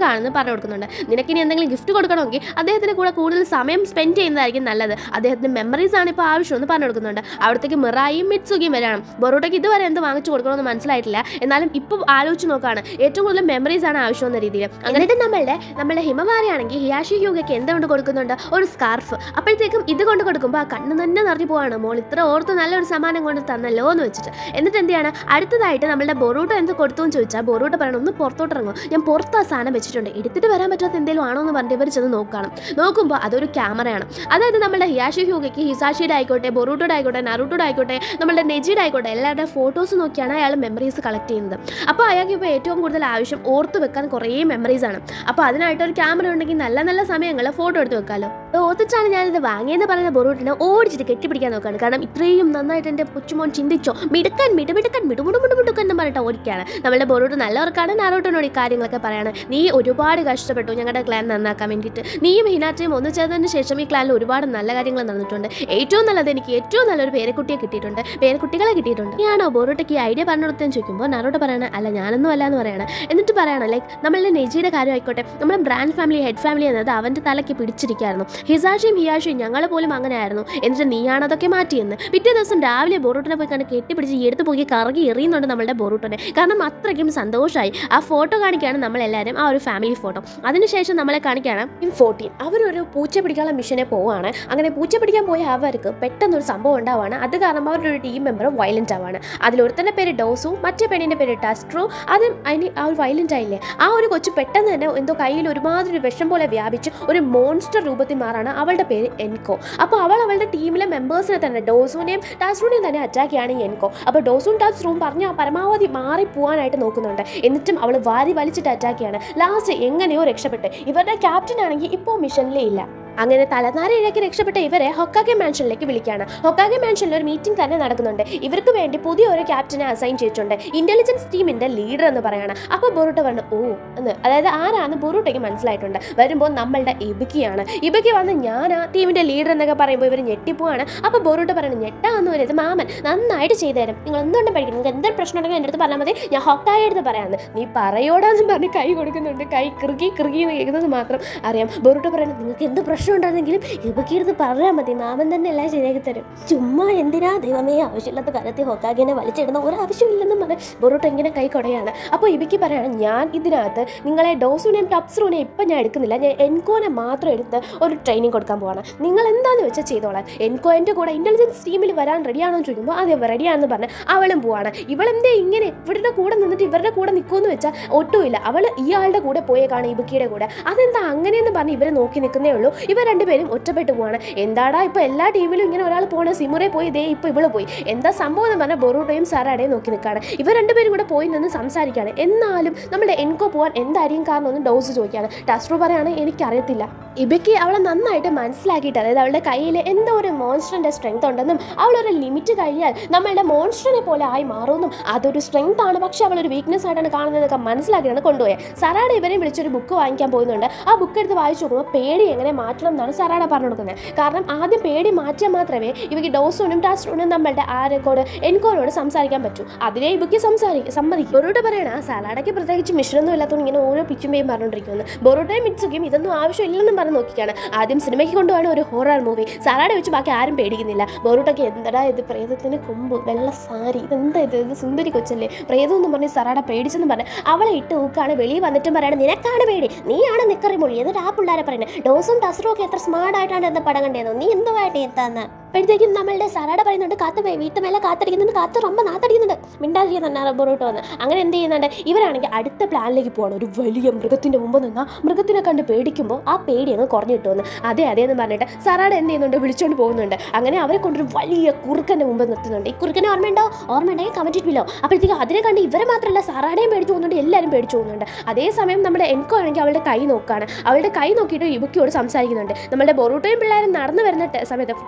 പറഞ്ഞു കൊടുക്കുന്നുണ്ട് നിനക്കിനി എന്തെങ്കിലും ഗിഫ്റ്റ് കൊടുക്കണമെങ്കിൽ അദ്ദേഹത്തിന് കൂടെ കൂടുതൽ സമയം സ്പെൻഡ് ചെയ്യുന്നതായിരിക്കും നല്ലത് അദ്ദേഹത്തിന് മെമ്മറീസ് ആണ് ഇപ്പോൾ ആവശ്യമെന്ന് പറഞ്ഞു കൊടുക്കുന്നുണ്ട് അവിടത്തേക്ക് മിറായും മിറ്റ്സുകിയും വരാണ് ബൊറോട്ടയ്ക്ക് ഇതുവരെ എന്ത് വാങ്ങിച്ചു കൊടുക്കണമെന്ന് മനസ്സിലായിട്ടില്ല എന്നാലും ഇപ്പോൾ ആലോചിച്ച് നോക്കുകയാണ് ഏറ്റവും കൂടുതൽ മെമ്മറീസ് ആണ് ആവശ്യം എന്ന രീതിയിൽ എന്നിട്ട് നമ്മളുടെ നമ്മളുടെ ഹിമവാരയാണെങ്കിൽ ഹിയാഷി ഹ്യൂഗയ്ക്ക് എന്തുകൊണ്ട് കൊടുക്കുന്നുണ്ട് ഒരു സ്കാർഫ് അപ്പോഴത്തേക്കും ഇത് കൊണ്ട് കൊടുക്കുമ്പോൾ ആ കണ്ണ് തന്നെ നിറഞ്ഞു പോവാണ് മോൾ ഇത്ര ഓർത്ത് നല്ലൊരു സമ്മാനം കൊണ്ട് തന്നല്ലോ എന്ന് വെച്ചിട്ട് എന്നിട്ട് എന്ത് ചെയ്യാണ് അടുത്തതായിട്ട് നമ്മളുടെ ബൊറൂട്ട എന്ത് കൊടുത്തു എന്ന് ചോദിച്ചാൽ ബൊറൂട്ട പറയണം ഒന്ന് പുറത്തോട്ട് ഇറങ്ങും ഞാൻ പുറത്ത് ആ സാധനം വെച്ചിട്ടുണ്ട് എടുത്തിട്ട് വരാൻ പറ്റാത്ത എന്തെങ്കിലും ആണോ എന്ന് പറഞ്ഞിട്ട് ഇവർ ചെന്ന് നോക്കണം നോക്കുമ്പോൾ അതൊരു ക്യാമറയാണ് അതായത് നമ്മുടെ ഹിയാഷി ഹ്യൂഗയ്ക്ക് ഹിസാഷിയുടെ ആയിക്കോട്ടെ ബൊറൂട്ടോടെ ആയിക്കോട്ടെ നറൂട്ടോടെ ആയിക്കോട്ടെ നമ്മുടെ നെജിയുടെ ആയിക്കോട്ടെ എല്ലാവരുടെ ഫോട്ടോസ് നോക്കിയാണ് അയാൾ മെമ്മറീസ് കളക്ട് ചെയ്യുന്നത് അപ്പോൾ അയാൾക്ക് ഇപ്പോൾ ഏറ്റവും കൂടുതൽ ആവശ്യം ഓർത്ത് വെക്കാൻ കുറേ മെമ്മറീസ് ആണ് അപ്പോൾ അതിനായിട്ട് ഒരു ക്യാമറ ഉണ്ടെങ്കിൽ നല്ല നല്ല സമയങ്ങളിൽ ഫോട്ടോ എടുത്ത് വെക്കാമല്ലോ ഓർത്തിച്ചാണ് ഞാനിത് വാങ്ങിയെന്ന് പറയുന്ന ബൊറൂട്ടിനെ ഓടിച്ചിട്ട് കെട്ടിപ്പിടിക്കാൻ നോക്കുകയാണ് കാരണം ഇത്രയും നന്നായിട്ട് എൻ്റെ കൊച്ചുമോൻ ചിന്തിച്ചോ മിടുക്കൻ മിടുമിടുക്കൻ മിടുമുടുമുടുമുടുക്കൻ എന്ന് പറഞ്ഞിട്ട് ഓടിക്കുകയാണ് നമ്മളുടെ ബൊറൂട്ട് നല്ലവർക്കാണ് നാരോട്ടനോട് ഈ കാര്യങ്ങളൊക്കെ പറയാണ് നീ ഒരുപാട് കഷ്ടപ്പെട്ടു ഞങ്ങളുടെ ക്ലാൻ നന്നാക്കാൻ വേണ്ടിയിട്ട് നീയും ഹിനാറ്റയും ഒന്നു ചേർന്നതിന് ശേഷം ഈ ക്ലാനിൽ ഒരുപാട് നല്ല കാര്യങ്ങൾ നടന്നിട്ടുണ്ട് ഏറ്റവും നല്ലത് എനിക്ക് ഏറ്റവും നല്ലൊരു പേരക്കുട്ടിയെ കിട്ടിയിട്ടുണ്ട് പേരക്കുട്ടികളെ കിട്ടിയിട്ടുണ്ട് ഞാനോ ബോറോട്ടയ്ക്ക് ഈ ഐഡിയ പറഞ്ഞു കൊടുത്തെന്ന് ചോദിക്കുമ്പോൾ നറോട്ട് പറയണ അല്ല ഞാനൊന്നും അല്ല എന്ന് പറയണം എന്നിട്ട് പറയണം ലൈക്ക് നമ്മളുടെ നെജിയുടെ കാര്യം ആയിക്കോട്ടെ നമ്മുടെ ബ്രാൻഡ് ഫാമിലി ഹെഡ് ഫാമിലി എന്നത് അവൻ്റെ തലയ്ക്ക് പിടിച്ചിരിക്കുകയായിരുന്നു ഹിസാഷിയും ഹിയാഷിയും ഞങ്ങൾ പോലും അങ്ങനെയായിരുന്നു എന്നിട്ട് നീയാണ് അതൊക്കെ മാറ്റിയെന്ന് പിറ്റേ ദിവസം രാവിലെ ബോറൂട്ടിനെ പോയി കണ്ട് കെട്ടിപ്പിടിച്ച് എടുത്ത് പോയി കറങ്ങി എറിയുന്നുണ്ട് നമ്മളുടെ ബോറൂട്ടിനെ കാരണം അത്രയ്ക്കും സന്തോഷമായി ആ ഫോട്ടോ കാണിക്കുകയാണ് നമ്മളെല്ലാവരും ആ ഒരു ഫാമിലി ഫോട്ടോ അതിനുശേഷം നമ്മളെ കാണിക്കുകയാണ് ഇൻ ഫോർട്ടീൻ അവരൊരു പൂച്ച പിടിക്കാനുള്ള മിഷനെ പോവാണ് അങ്ങനെ പൂച്ച പിടിക്കാൻ പോയ അവർക്ക് പെട്ടെന്നൊരു സംഭവം ഉണ്ടാവാണ് അത് കാരണം അവരുടെ ഒരു ടീം മെമ്പർ വയലന്റ് ആവാണ് അതിലൊരുത്തൻ്റെ പേര് ഡോസു മറ്റേ പെണ്ണിൻ്റെ പേര് ടസ്ട്രോ അതും അതിന് ആ ഒരു വയലന്റ് ആയില്ലേ ആ ഒരു കൊച്ചു പെട്ടെന്ന് തന്നെ എന്തോ കയ്യിൽ ഒരുമാതിരി വിഷം പോലെ വ്യാപിച്ച് ഒരു മോൺസ്റ്റർ രൂപത്തിൽ മാറാണ് അവളുടെ പേര് എൻകോ അപ്പോൾ അവൾ അവളുടെ ടീമിലെ മെമ്പേഴ്സിനെ തന്നെ ഡോസുവിനെയും ടാസ്ട്രൂനെയും തന്നെ അറ്റാക്ക് ചെയ്യാണ് ഈ എൻകോ അപ്പോൾ ഡോസും ടാസ്ട്രൂവും പറഞ്ഞ പരമാവധി മാറി പോകാനായിട്ട് നോക്കുന്നുണ്ട് എന്നിട്ടും അവൾ വാരി വലിച്ചിട്ട് അറ്റാക്ക് ചെയ്യാണ് ലാസ്റ്റ് എങ്ങനെയോ രക്ഷപ്പെട്ട് ഇവരുടെ ക്യാപ്റ്റൻ ആണെങ്കിൽ ഇപ്പോൾ മിഷനിലേ ഇല്ല അങ്ങനെ തലനാരിഴയ്ക്ക് രക്ഷപ്പെട്ട ഇവരെ ഹൊക്കാഗെ മാൻഷനിലേക്ക് വിളിക്കുകയാണ് ഹൊക്കാഗെ മാൻഷനിൽ ഒരു മീറ്റിംഗ് തന്നെ നടക്കുന്നുണ്ട് ഇവർക്ക് വേണ്ടി പുതിയ ഒരു ക്യാപ്റ്റനെ അസൈൻ ചെയ്തിട്ടുണ്ട് ഇന്റലിജൻസ് ടീമിന്റെ ലീഡർ എന്ന് പറയാണ് അപ്പോൾ ബൊറൂട്ട പറഞ്ഞു ഓ എന്ന് അതായത് ആരാന്ന് ബൊറൂട്ടയ്ക്ക് മനസ്സിലായിട്ടുണ്ട് വരുമ്പോൾ നമ്മളുടെ ഇബിക്കിയാണ് ഇബിക്കി വന്ന് ഞാൻ ആ ടീമിന്റെ ലീഡർ എന്നൊക്കെ പറയുമ്പോൾ ഇവർ ഞെട്ടിപ്പോവാണ് അപ്പോൾ ബൊറൂട്ട പറയുന്നത് ഞെട്ടാന്ന് വരുന്നത് മാമൻ നന്നായിട്ട് ചെയ്തു തരും നിങ്ങൾ എന്തുകൊണ്ട് പഠിക്കണം നിങ്ങൾക്ക് എന്തൊരു പ്രശ്നം ഉണ്ടെങ്കിൽ എൻ്റെ അടുത്ത് പറഞ്ഞാൽ മതി ഞാൻ ഹൊക്കായ എടുത്ത് പറയാമെന്ന് നീ പറയോടാന്ന് പറഞ്ഞ് കൈ കൊടുക്കുന്നുണ്ട് കൈ കൃകി കൃകി എന്ന് കേൾക്കുന്നത് മാത്രം അറിയാം ബൊറൂട്ട പറയുന്നത് നിങ്ങൾക്ക് എന്ത് പ്രശ്നം ഉണ്ടായിരുന്നെങ്കിലും ഇവയ്ക്ക് എടുത്ത് പറഞ്ഞാൽ മതി മാമൻ തന്നെ എല്ലാം ശരിയാക്കി തരും ചുമ്മാ എന്തിനാ ദൈവമേ ആവശ്യമില്ലാത്ത കാര്യത്തിൽ ഹൊക്കാഗിനെ വലിച്ചിടുന്ന ഒരാവശ്യമില്ലെന്നും പറഞ്ഞ് ബൊറൂട്ട ഇങ്ങനെ കൈ കൊടയാണ് അപ്പോൾ ഇവയ്ക്ക് പറയാണ് ഞാൻ ഇതിനകത്ത് നിങ്ങളെ ഡോസുനെയും ടപ്സറൂനെയും ഇപ്പം ഞാൻ എടുക്കുന്നില്ല ഞാൻ എൻകോനെ മാത്രം എടുത്ത് ഒരു ട്രെയിനിങ് കൊടുക്കാൻ പോവാണ് നിങ്ങൾ എന്താന്ന് വെച്ചാൽ ചെയ്തോളാം എൻകോ എൻ്റെ കൂടെ ഇൻ്റലിജൻസ് ടീമിൽ വരാൻ റെഡിയാണോ എന്ന് ചോദിക്കുമ്പോൾ അതെ റെഡിയാണെന്ന് പറഞ്ഞ് അവളും പോവാണ് ഇവളെന്തേ ഇങ്ങനെ ഇവരുടെ കൂടെ നിന്നിട്ട് ഇവരുടെ കൂടെ നിൽക്കുമെന്ന് വെച്ചാൽ ഒട്ടുമില്ല അവൾ ഇയാളുടെ കൂടെ പോയേക്കാണ് ഇബുക്കിയുടെ കൂടെ അതെന്താ അങ്ങനെയെന്ന് പറഞ്ഞ് ഇവരെ നോക്കി നിൽക്കുന്നേ ഉള്ളൂ ഇവർ രണ്ടുപേരും ഒറ്റപ്പെട്ടു പോവാണ് എന്താടാ ഇപ്പോൾ എല്ലാ ടീമിലും ഇങ്ങനെ ഒരാൾ പോകണ സിമുറെ പോയി ദേ ഇപ്പോൾ ഇവള് പോയി എന്താ സംഭവം എന്ന് പറഞ്ഞാൽ ബൊറൂട്ടയും സാറാടെയും നോക്കി നിൽക്കുകയാണ് ഇവർ രണ്ടുപേരും കൂടെ പോയി നിന്ന് സംസാരിക്കുകയാണ് എന്നാലും നമ്മുടെ എൻകോ പോകാൻ എന്തായിരിക്കും കാരണം എന്ന് ഡോസ് ചോദിക്കുകയാണ് ടസ്ട്രോ പറയാണ് എനിക്കറിയത്തില്ല ഇബയ്ക്ക് അവളെ നന്നായിട്ട് മനസ്സിലാക്കിയിട്ട് അതായത് അവളുടെ കയ്യിൽ എന്തോ ഒരു മോൺസ്റ്ററിന്റെ സ്ട്രെങ്ത് ഉണ്ടെന്നും അവളൊരു ലിമിറ്റ് കഴിഞ്ഞാൽ നമ്മളുടെ മോൺസ്റ്ററിനെ പോലെ ആയി മാറുമെന്നും അതൊരു സ്ട്രെങ്ത് ആണ് പക്ഷെ അവളൊരു വീക്ക്നെസ് ആയിട്ടാണ് കാണുന്നതൊക്കെ മനസ്സിലാക്കിയാണ് കൊണ്ടുപോയത് സറാഡ ഇവരെ വിളിച്ചൊരു ബുക്ക് വാങ്ങിക്കാൻ പോകുന്നുണ്ട് ആ ബുക്ക് എടുത്ത് വായിച്ചു നോക്കുമ്പോൾ പേടി എങ്ങനെ മാറ്റണം എന്നാണ് സറാഡ പറഞ്ഞു കൊടുക്കുന്നത് കാരണം ആദ്യം പേടി മാറ്റിയാൽ മാത്രമേ ഇവയ്ക്ക് ഡോസോനും ടാസ്റ്റോനും നമ്മളുടെ ആരെക്കോട് എൻകോനോട് സംസാരിക്കാൻ പറ്റൂ അതിനെ ഈ ബുക്ക് സംസാരിക്കും സമ്മതിക്കും ബൊറൂട്ട പറയണ സലാഡയ്ക്ക് പ്രത്യേകിച്ച് മിഷനൊന്നും ഇല്ലാത്തതുകൊണ്ട് ഇങ്ങനെ ഓരോ പിച്ചുമ്പേയും പറഞ്ഞുകൊണ്ടിരിക്കുന്നു ബൊറൂട്ടയും മിറ്റ്സുക്കും ഇതൊന്നും ആവശ്യമില്ലെന്നും പറഞ്ഞ് നോക്കിയാണ് ആദ്യം സിനിമയ്ക്ക് കൊണ്ടുപോകാൻ ഒരു ഹൊറർ മൂവി സലാഡ വെച്ച് ബാക്കി ആരും പേടിക്കുന്നില്ല ബൊറൂട്ടയ്ക്ക് എന്തടാ ഇത് പ്രേതത്തിന് കൊമ്പ് വെള്ള സാരി ഇതെന്താ ഇത് ഇത് സുന്ദരി കൊച്ചല്ലേ പ്രേതം എന്ന് പറഞ്ഞ് സറാഡ പേടിച്ചെന്ന് പറഞ്ഞ് അവളെ ഇട്ട് ഊക്കാണ് വെളിയിൽ വന്നിട്ടും പറയണം നിനക്കാണ് പേടി നീയാണ് നിക്കറി മൊഴി എന്നിട്ട് ആ പിള്ളേരെ പറയുന്നത് ഡോസും ടസറും ഒക്കെ എത്ര സ്മാർട്ട് ആയിട്ടാണ് എന്താ പടം കണ്ടേന്നോ നീ എന്തുമായിട്ട് എത്താന്ന് അപ്പോഴത്തേക്കും നമ്മളുടെ സറാഡ പറയുന്നുണ്ട് കാത്ത് വേ- വീട്ടു മേലെ കാത്തടിക്കുന്നുണ്ട് കാത്ത് റൊമ്പ നാത്തടിക്കുന്നുണ്ട് മിണ്ടാതിരിക്കുന്നുണ്ട് ബൊറോട്ടോ വന്ന് അങ്ങനെ എന്ത് ചെയ്യുന്നുണ്ട് ഇവരാണെങ്കിൽ അടുത്ത പ്ലാനിലേക്ക് പോകണം ഒരു വലിയ മൃഗത്തിന്റെ മുമ്പ് നിന്നാൽ മൃഗത്തിനെ കണ്ട് പേടിക്കുമ്പോൾ ആ പേടി അങ്ങ് കുറഞ്ഞു കിട്ടുമെന്ന് അതെ അതെ എന്ന് പറഞ്ഞിട്ട് സറാഡ എന്ത് ചെയ്യുന്നുണ്ട് വിളിച്ചുകൊണ്ട് പോകുന്നുണ്ട് അങ്ങനെ അവരെ കൊണ്ടൊരു വലിയ കുറുക്കന്റെ മുമ്പ് നിർത്തുന്നുണ്ട് ഈ കുറുക്കനെ ഓർമ്മയുണ്ടോ ഓർമ്മയുണ്ടെങ്കിൽ കമന്റ് ഇട്ടില്ലോ അപ്പോഴത്തേക്കും അതിനെ കണ്ട് ഇവരെ മാത്രമല്ല സറാഡയും പേടിച്ചു പോകുന്നുണ്ട് എല്ലാവരും പേടിച്ചു പോകുന്നുണ്ട് അതേസമയം നമ്മുടെ എൻകോ ആണെങ്കിൽ അവളുടെ കൈ നോക്കുകയാണ് അവളുടെ കൈ നോക്കിയിട്ട് ഇബുക്കിയോട് സംസാരിക്കുന്നുണ്ട് നമ്മുടെ ബൊറൂട്ടയും പിള്ളേരും നടന്നു വരുന്ന ട- സമയത്ത് ടീം ഫോർട്ടീൻ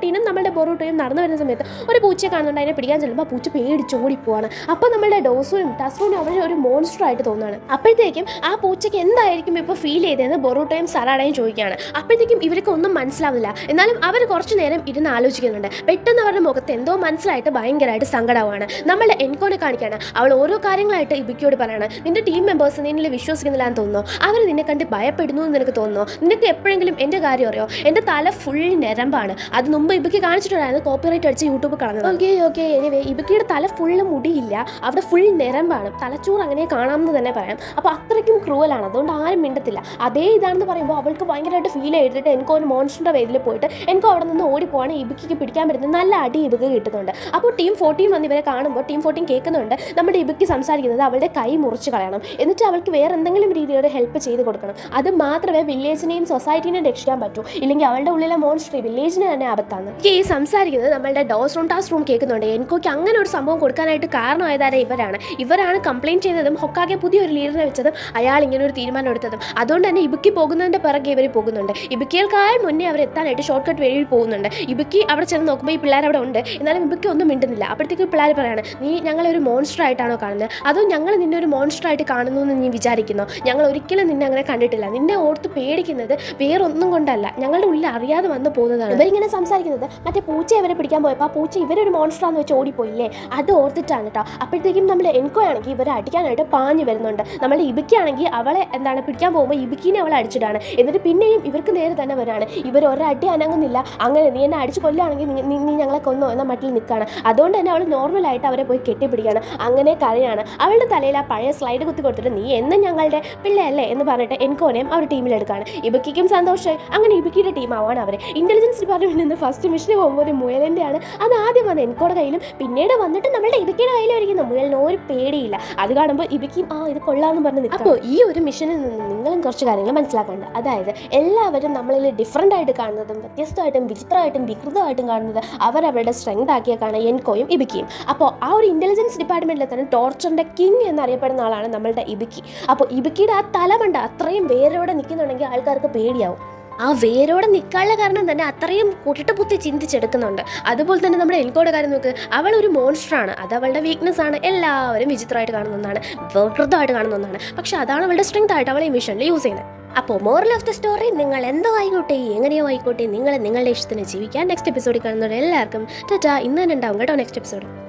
ഫോർട്ടീനും നമ്മുടെ ബൊറൂട്ടോയും നടന്നു വരുന്ന സമയത്ത് ഒരു പൂച്ചയെ കാണുന്നുണ്ട് അതിനെ പിടിക്കാൻ ചെല്ലുമ്പോൾ ആ പൂച്ച പേടിച്ച് ഓടിപ്പോവാണ് അപ്പോൾ നമ്മുടെ ഡോസുനും ടസ്ഫൂനും അവർ ഒരു മോൺസ്റ്റർ ആയിട്ട് തോന്നുകയാണ് അപ്പോഴത്തേക്കും ആ പൂച്ചയ്ക്ക് എന്തായിരിക്കും ഇപ്പോൾ ഫീൽ ചെയ്തതെന്ന് ബൊറൂട്ടോയും സറാഡയും ചോദിക്കുകയാണ് അപ്പോഴത്തേക്കും ഇവർക്ക് ഒന്നും മനസ്സിലാവുന്നില്ല എന്നാലും അവർ കുറച്ച് നേരം ഇരുന്ന് ആലോചിക്കുന്നുണ്ട് പെട്ടെന്ന് അവരുടെ മുഖത്ത് എന്തോ മനസ്സിലായിട്ട് ഭയങ്കരമായിട്ട് സങ്കടമാണ് നമ്മളുടെ എൻകോനെ കാണിക്കുകയാണ് അവൾ ഓരോ കാര്യങ്ങളായിട്ട് ഇബിക്കോട് പറയാണ് നിന്റെ ടീം മെമ്പേഴ്സ് നിന്നിൽ വിശ്വസിക്കുന്നില്ല എന്ന് തോന്നുന്നു അവർ നിന്നെ കണ്ട് ഭയപ്പെടുന്നു എന്ന് നിനക്ക് തോന്നുന്നു നിനക്ക് എപ്പോഴെങ്കിലും എൻ്റെ കാര്യം അറിയോ എൻ്റെ തല ഫുൾ നിരമ്പാണ് അത് മുമ്പ് ഇബിക്ക് കാണിച്ചിട്ടുണ്ടായിരുന്നു കോപ്പിറൈറ്റ് അടിച്ച് യൂട്യൂബ് കളഞ്ഞത് ഓക്കെ ഓക്കെ എനിവേ ഇബിക്കയുടെ തല ഫുള്ള് മുടിയില്ല അവിടെ ഫുൾ നിരമ്പാണ് തലച്ചോറ് അങ്ങനെ കാണാമെന്ന് തന്നെ പറയാം അപ്പോൾ അത്രയ്ക്കും ക്രൂവലാണ് അതുകൊണ്ട് ആരും മിണ്ടത്തില്ല അതേ ഇതാണെന്ന് പറയുമ്പോൾ അവൾക്ക് ഭയങ്കരമായിട്ട് ഫീൽ ചെയ്തിട്ട് എനിക്ക് ഒരു മോൺസ്റ്ററിൻ്റെ വേദിയിൽ പോയിട്ട് എനിക്ക് അവിടെ നിന്ന് ഓടിപ്പോവാണ് ഇബിക്ക് പിടിക്കാൻ പറ്റുന്നത് നല്ല അടി ഇബിക്ക് കിട്ടുന്നുണ്ട് അപ്പോൾ ടീം ഫോർട്ടീൻ വന്ന് ഇവരെ കാണുമ്പോൾ ടീം ഫോർട്ടീൻ കേൾക്കുന്നുണ്ട് നമ്മുടെ ഇബിക്ക് സംസാരിക്കുന്നത് അവളുടെ കൈ മുറിച്ച് കളയണം എന്നിട്ട് അവൾക്ക് വേറെ എന്തെങ്കിലും രീതിയുടെ ഹെൽപ്പ് ചെയ്ത് കൊടുക്കണം അത് മാത്രമേ വില്ലേജിനെയും സൊസൈറ്റിനെയും രക്ഷിക്കാൻ പറ്റൂ ഇല്ലെങ്കിൽ അവളുടെ ഉള്ളിലെ മോൺസ്റ്റർ വില്ലേജിന് തന്നെ ആപത്താണ് ഈ സംസാരിക്കുന്നത് നമ്മളുടെ ഡോസ് റൂം ടാസ് റൂം കേൾക്കുന്നുണ്ട് എനിക്കൊക്കെ അങ്ങനെ ഒരു സംഭവം കൊടുക്കാനായിട്ട് കാരണമായതാരെ ഇവരാണ് ഇവരാണ് കംപ്ലയിൻറ്റ് ചെയ്തതും ഹൊക്കാകെ പുതിയൊരു ലീഡറിനെ വെച്ചതും അയാൾ ഇങ്ങനെ ഒരു തീരുമാനം എടുത്തതും അതുകൊണ്ട് തന്നെ ഇബിക്ക് പോകുന്നതിൻ്റെ പിറകെ ഇവർ പോകുന്നുണ്ട് ഇബിക്കേൽക്കായി മുന്നേ അവർ എത്താനായിട്ട് ഷോർട്ട് കട്ട് വഴി പോകുന്നുണ്ട് ഇബിക്ക് അവിടെ ചെന്ന് നോക്കുമ്പോൾ ഈ പിള്ളേർ അവിടെ ഉണ്ട് എന്നാലും ഇബിക്ക് ഒന്നും മിണ്ടുന്നില്ല അപ്പോഴത്തേക്ക് പിള്ളേർ പറയാണ് നീ ഞങ്ങളെ ഒരു മോൺസ്റ്റർ ആയിട്ടാണോ കാണുന്നത് അതോ ഞങ്ങൾ നിന്നെ ഒരു മോൺസ്റ്റർ ആയിട്ട് കാണുന്നു എന്ന് നീ വിചാരിക്കുന്നോ ഞങ്ങൾ ഒരിക്കലും നിന്നെ അങ്ങനെ കണ്ടിട്ടില്ല നിന്നെ ഓർത്ത് പേടിക്കുന്നത് വേറൊന്നും കൊണ്ടല്ല ഞങ്ങളുടെ ഉള്ളിൽ അറിയാതെ വന്നു പോകുന്നതാണ് ഇവരിങ്ങനെ സംസാരിക്കുന്നത് മറ്റേ പൂച്ച ഇവരെ പിടിക്കാൻ പോയപ്പോൾ ആ പൂച്ച ഇവരൊരു മോൺസ്റ്റർ ആണെന്ന് വെച്ച് ഓടിപ്പോയില്ലേ അത് ഓർത്തിട്ടാണ് കേട്ടോ അപ്പോഴത്തേക്കും നമ്മൾ എൻകോ ആണെങ്കിൽ ഇവരെ അടിക്കാനായിട്ട് പാഞ്ഞു വരുന്നുണ്ട് നമ്മൾ ഇബിക്കാണെങ്കിൽ അവളെ എന്താണ് പിടിക്കാൻ പോകുമ്പോൾ ഇബിക്കിനെ അവളെ അടിച്ചിട്ടാണ് എന്നിട്ട് പിന്നെയും ഇവർക്ക് നേരെ തന്നെ വരാണ് ഇവർ ഒരടി അനങ്ങുന്നില്ല അങ്ങനെ നീ എന്നെ അടിച്ച് കൊല്ലുകയാണെങ്കിൽ നീ- നീ- നീ ഞങ്ങളെ കൊന്നോ എന്ന മട്ടിൽ നിൽക്കുകയാണ് അതുകൊണ്ട് തന്നെ അവൾ നോർമലായിട്ട് അവരെ പോയി കെട്ടിപ്പിടിക്കുകയാണ് അങ്ങനെ കരയാണ് അവളുടെ തലയിൽ ആ പഴയ സ്ലൈഡ് കുത്തി കൊടുത്തിട്ട് നീ എന്നും ഞങ്ങളുടെ പിള്ളയല്ലേ എന്ന് പറഞ്ഞിട്ട് എൻകോനെയും അവർ ടീമിലെടുക്കുകയാണ് ഇബക്കിക്കും സന്തോഷമായി അങ്ങനെ ഇബക്കിയുടെ ടീമാവാണ് അവർ ഇന്റലിജൻസ് ഡിപ്പാർട്ട്മെന്റിൽ നിന്ന് ഫസ്റ്റ് മിഷന് പോകുമ്പോൾ ഒരു മുയലിൻ്റെയാണ് അത് ആദ്യം വന്ന് എൻകോടെ കയ്യിലും പിന്നീട് വന്നിട്ട് നമ്മുടെ ഇബക്കിയുടെ കയ്യിലും ഇരിക്കുന്ന മുയലിന് ഒരു പേടിയില്ല അത് കാണുമ്പോൾ ഇബിക്കും ആ ഇത് കൊള്ളാമെന്ന് പറഞ്ഞ് അപ്പോൾ ഈ ഒരു മിഷനിൽ നിന്ന് നിങ്ങളും കുറച്ച് കാര്യങ്ങൾ മനസ്സിലാക്കേണ്ടത് അതായത് എല്ലാവരും നമ്മളിൽ ഡിഫറെൻ്റ് ആയിട്ട് കാണുന്നതും വ്യത്യസ്തമായിട്ടും വിചിത്രമായിട്ടും വികൃതമായിട്ടും കാണുന്നത് അവരവരുടെ സ്ട്രെങ്ത് ആക്കിയേക്കാണ് എൻകോയും ഇബിക്കിയും അപ്പോൾ ആ ഒരു ഇൻ്റലിജൻസ് ഡിപ്പാർട്ട്മെൻറ്റിൽ തന്നെ ടോർച്ചറിൻ്റെ കിങ് എന്നറിയപ്പെടുന്ന ആളാണ് നമ്മളുടെ ഇബിക്കി അപ്പോൾ ഇബിക്കിയുടെ ആ തലമണ്ട അത്രയും വേരോടെ നിൽക്കുന്നുണ്ടെങ്കിൽ ആൾക്കാർക്ക് പേടിയാവും ആ വേരോടെ നിൽക്കാനുള്ള കാരണം തന്നെ അത്രയും കുട്ടിട്ട് പുത്തി ചിന്തിച്ചെടുക്കുന്നുണ്ട് അതുപോലെ തന്നെ നമ്മുടെ എൻകോയുടെ കാര്യം നോക്ക് അവൾ ഒരു മോൺസ്റ്ററാണ് അത് അവളുടെ വീക്ക്നെസ് ആണ് എല്ലാവരും വിചിത്രമായിട്ട് കാണുന്ന ഒന്നാണ് വികൃതമായിട്ട് കാണുന്ന ഒന്നാണ് പക്ഷെ അതാണ് അവളുടെ സ്ട്രെങ്ത് ആയിട്ട് അവളെ ഈ മിഷനിൽ യൂസ് ചെയ്യുന്നത് അപ്പോൾ മോറൽ ഓഫ് ദ സ്റ്റോറി നിങ്ങൾ എന്തോ ആയിക്കോട്ടെ എങ്ങനെയോ ആയിക്കോട്ടെ നിങ്ങൾ നിങ്ങളുടെ ഇഷ്ടത്തിന് ജീവിക്കാൻ നെക്സ്റ്റ് എപ്പിസോഡിൽ കാണുന്നവർ എല്ലാവർക്കും ടാറ്റാ ഇന്ന് തന്നെ ഉണ്ടാവും കേട്ടോ നെക്സ്റ്റ് എപ്പിസോഡ്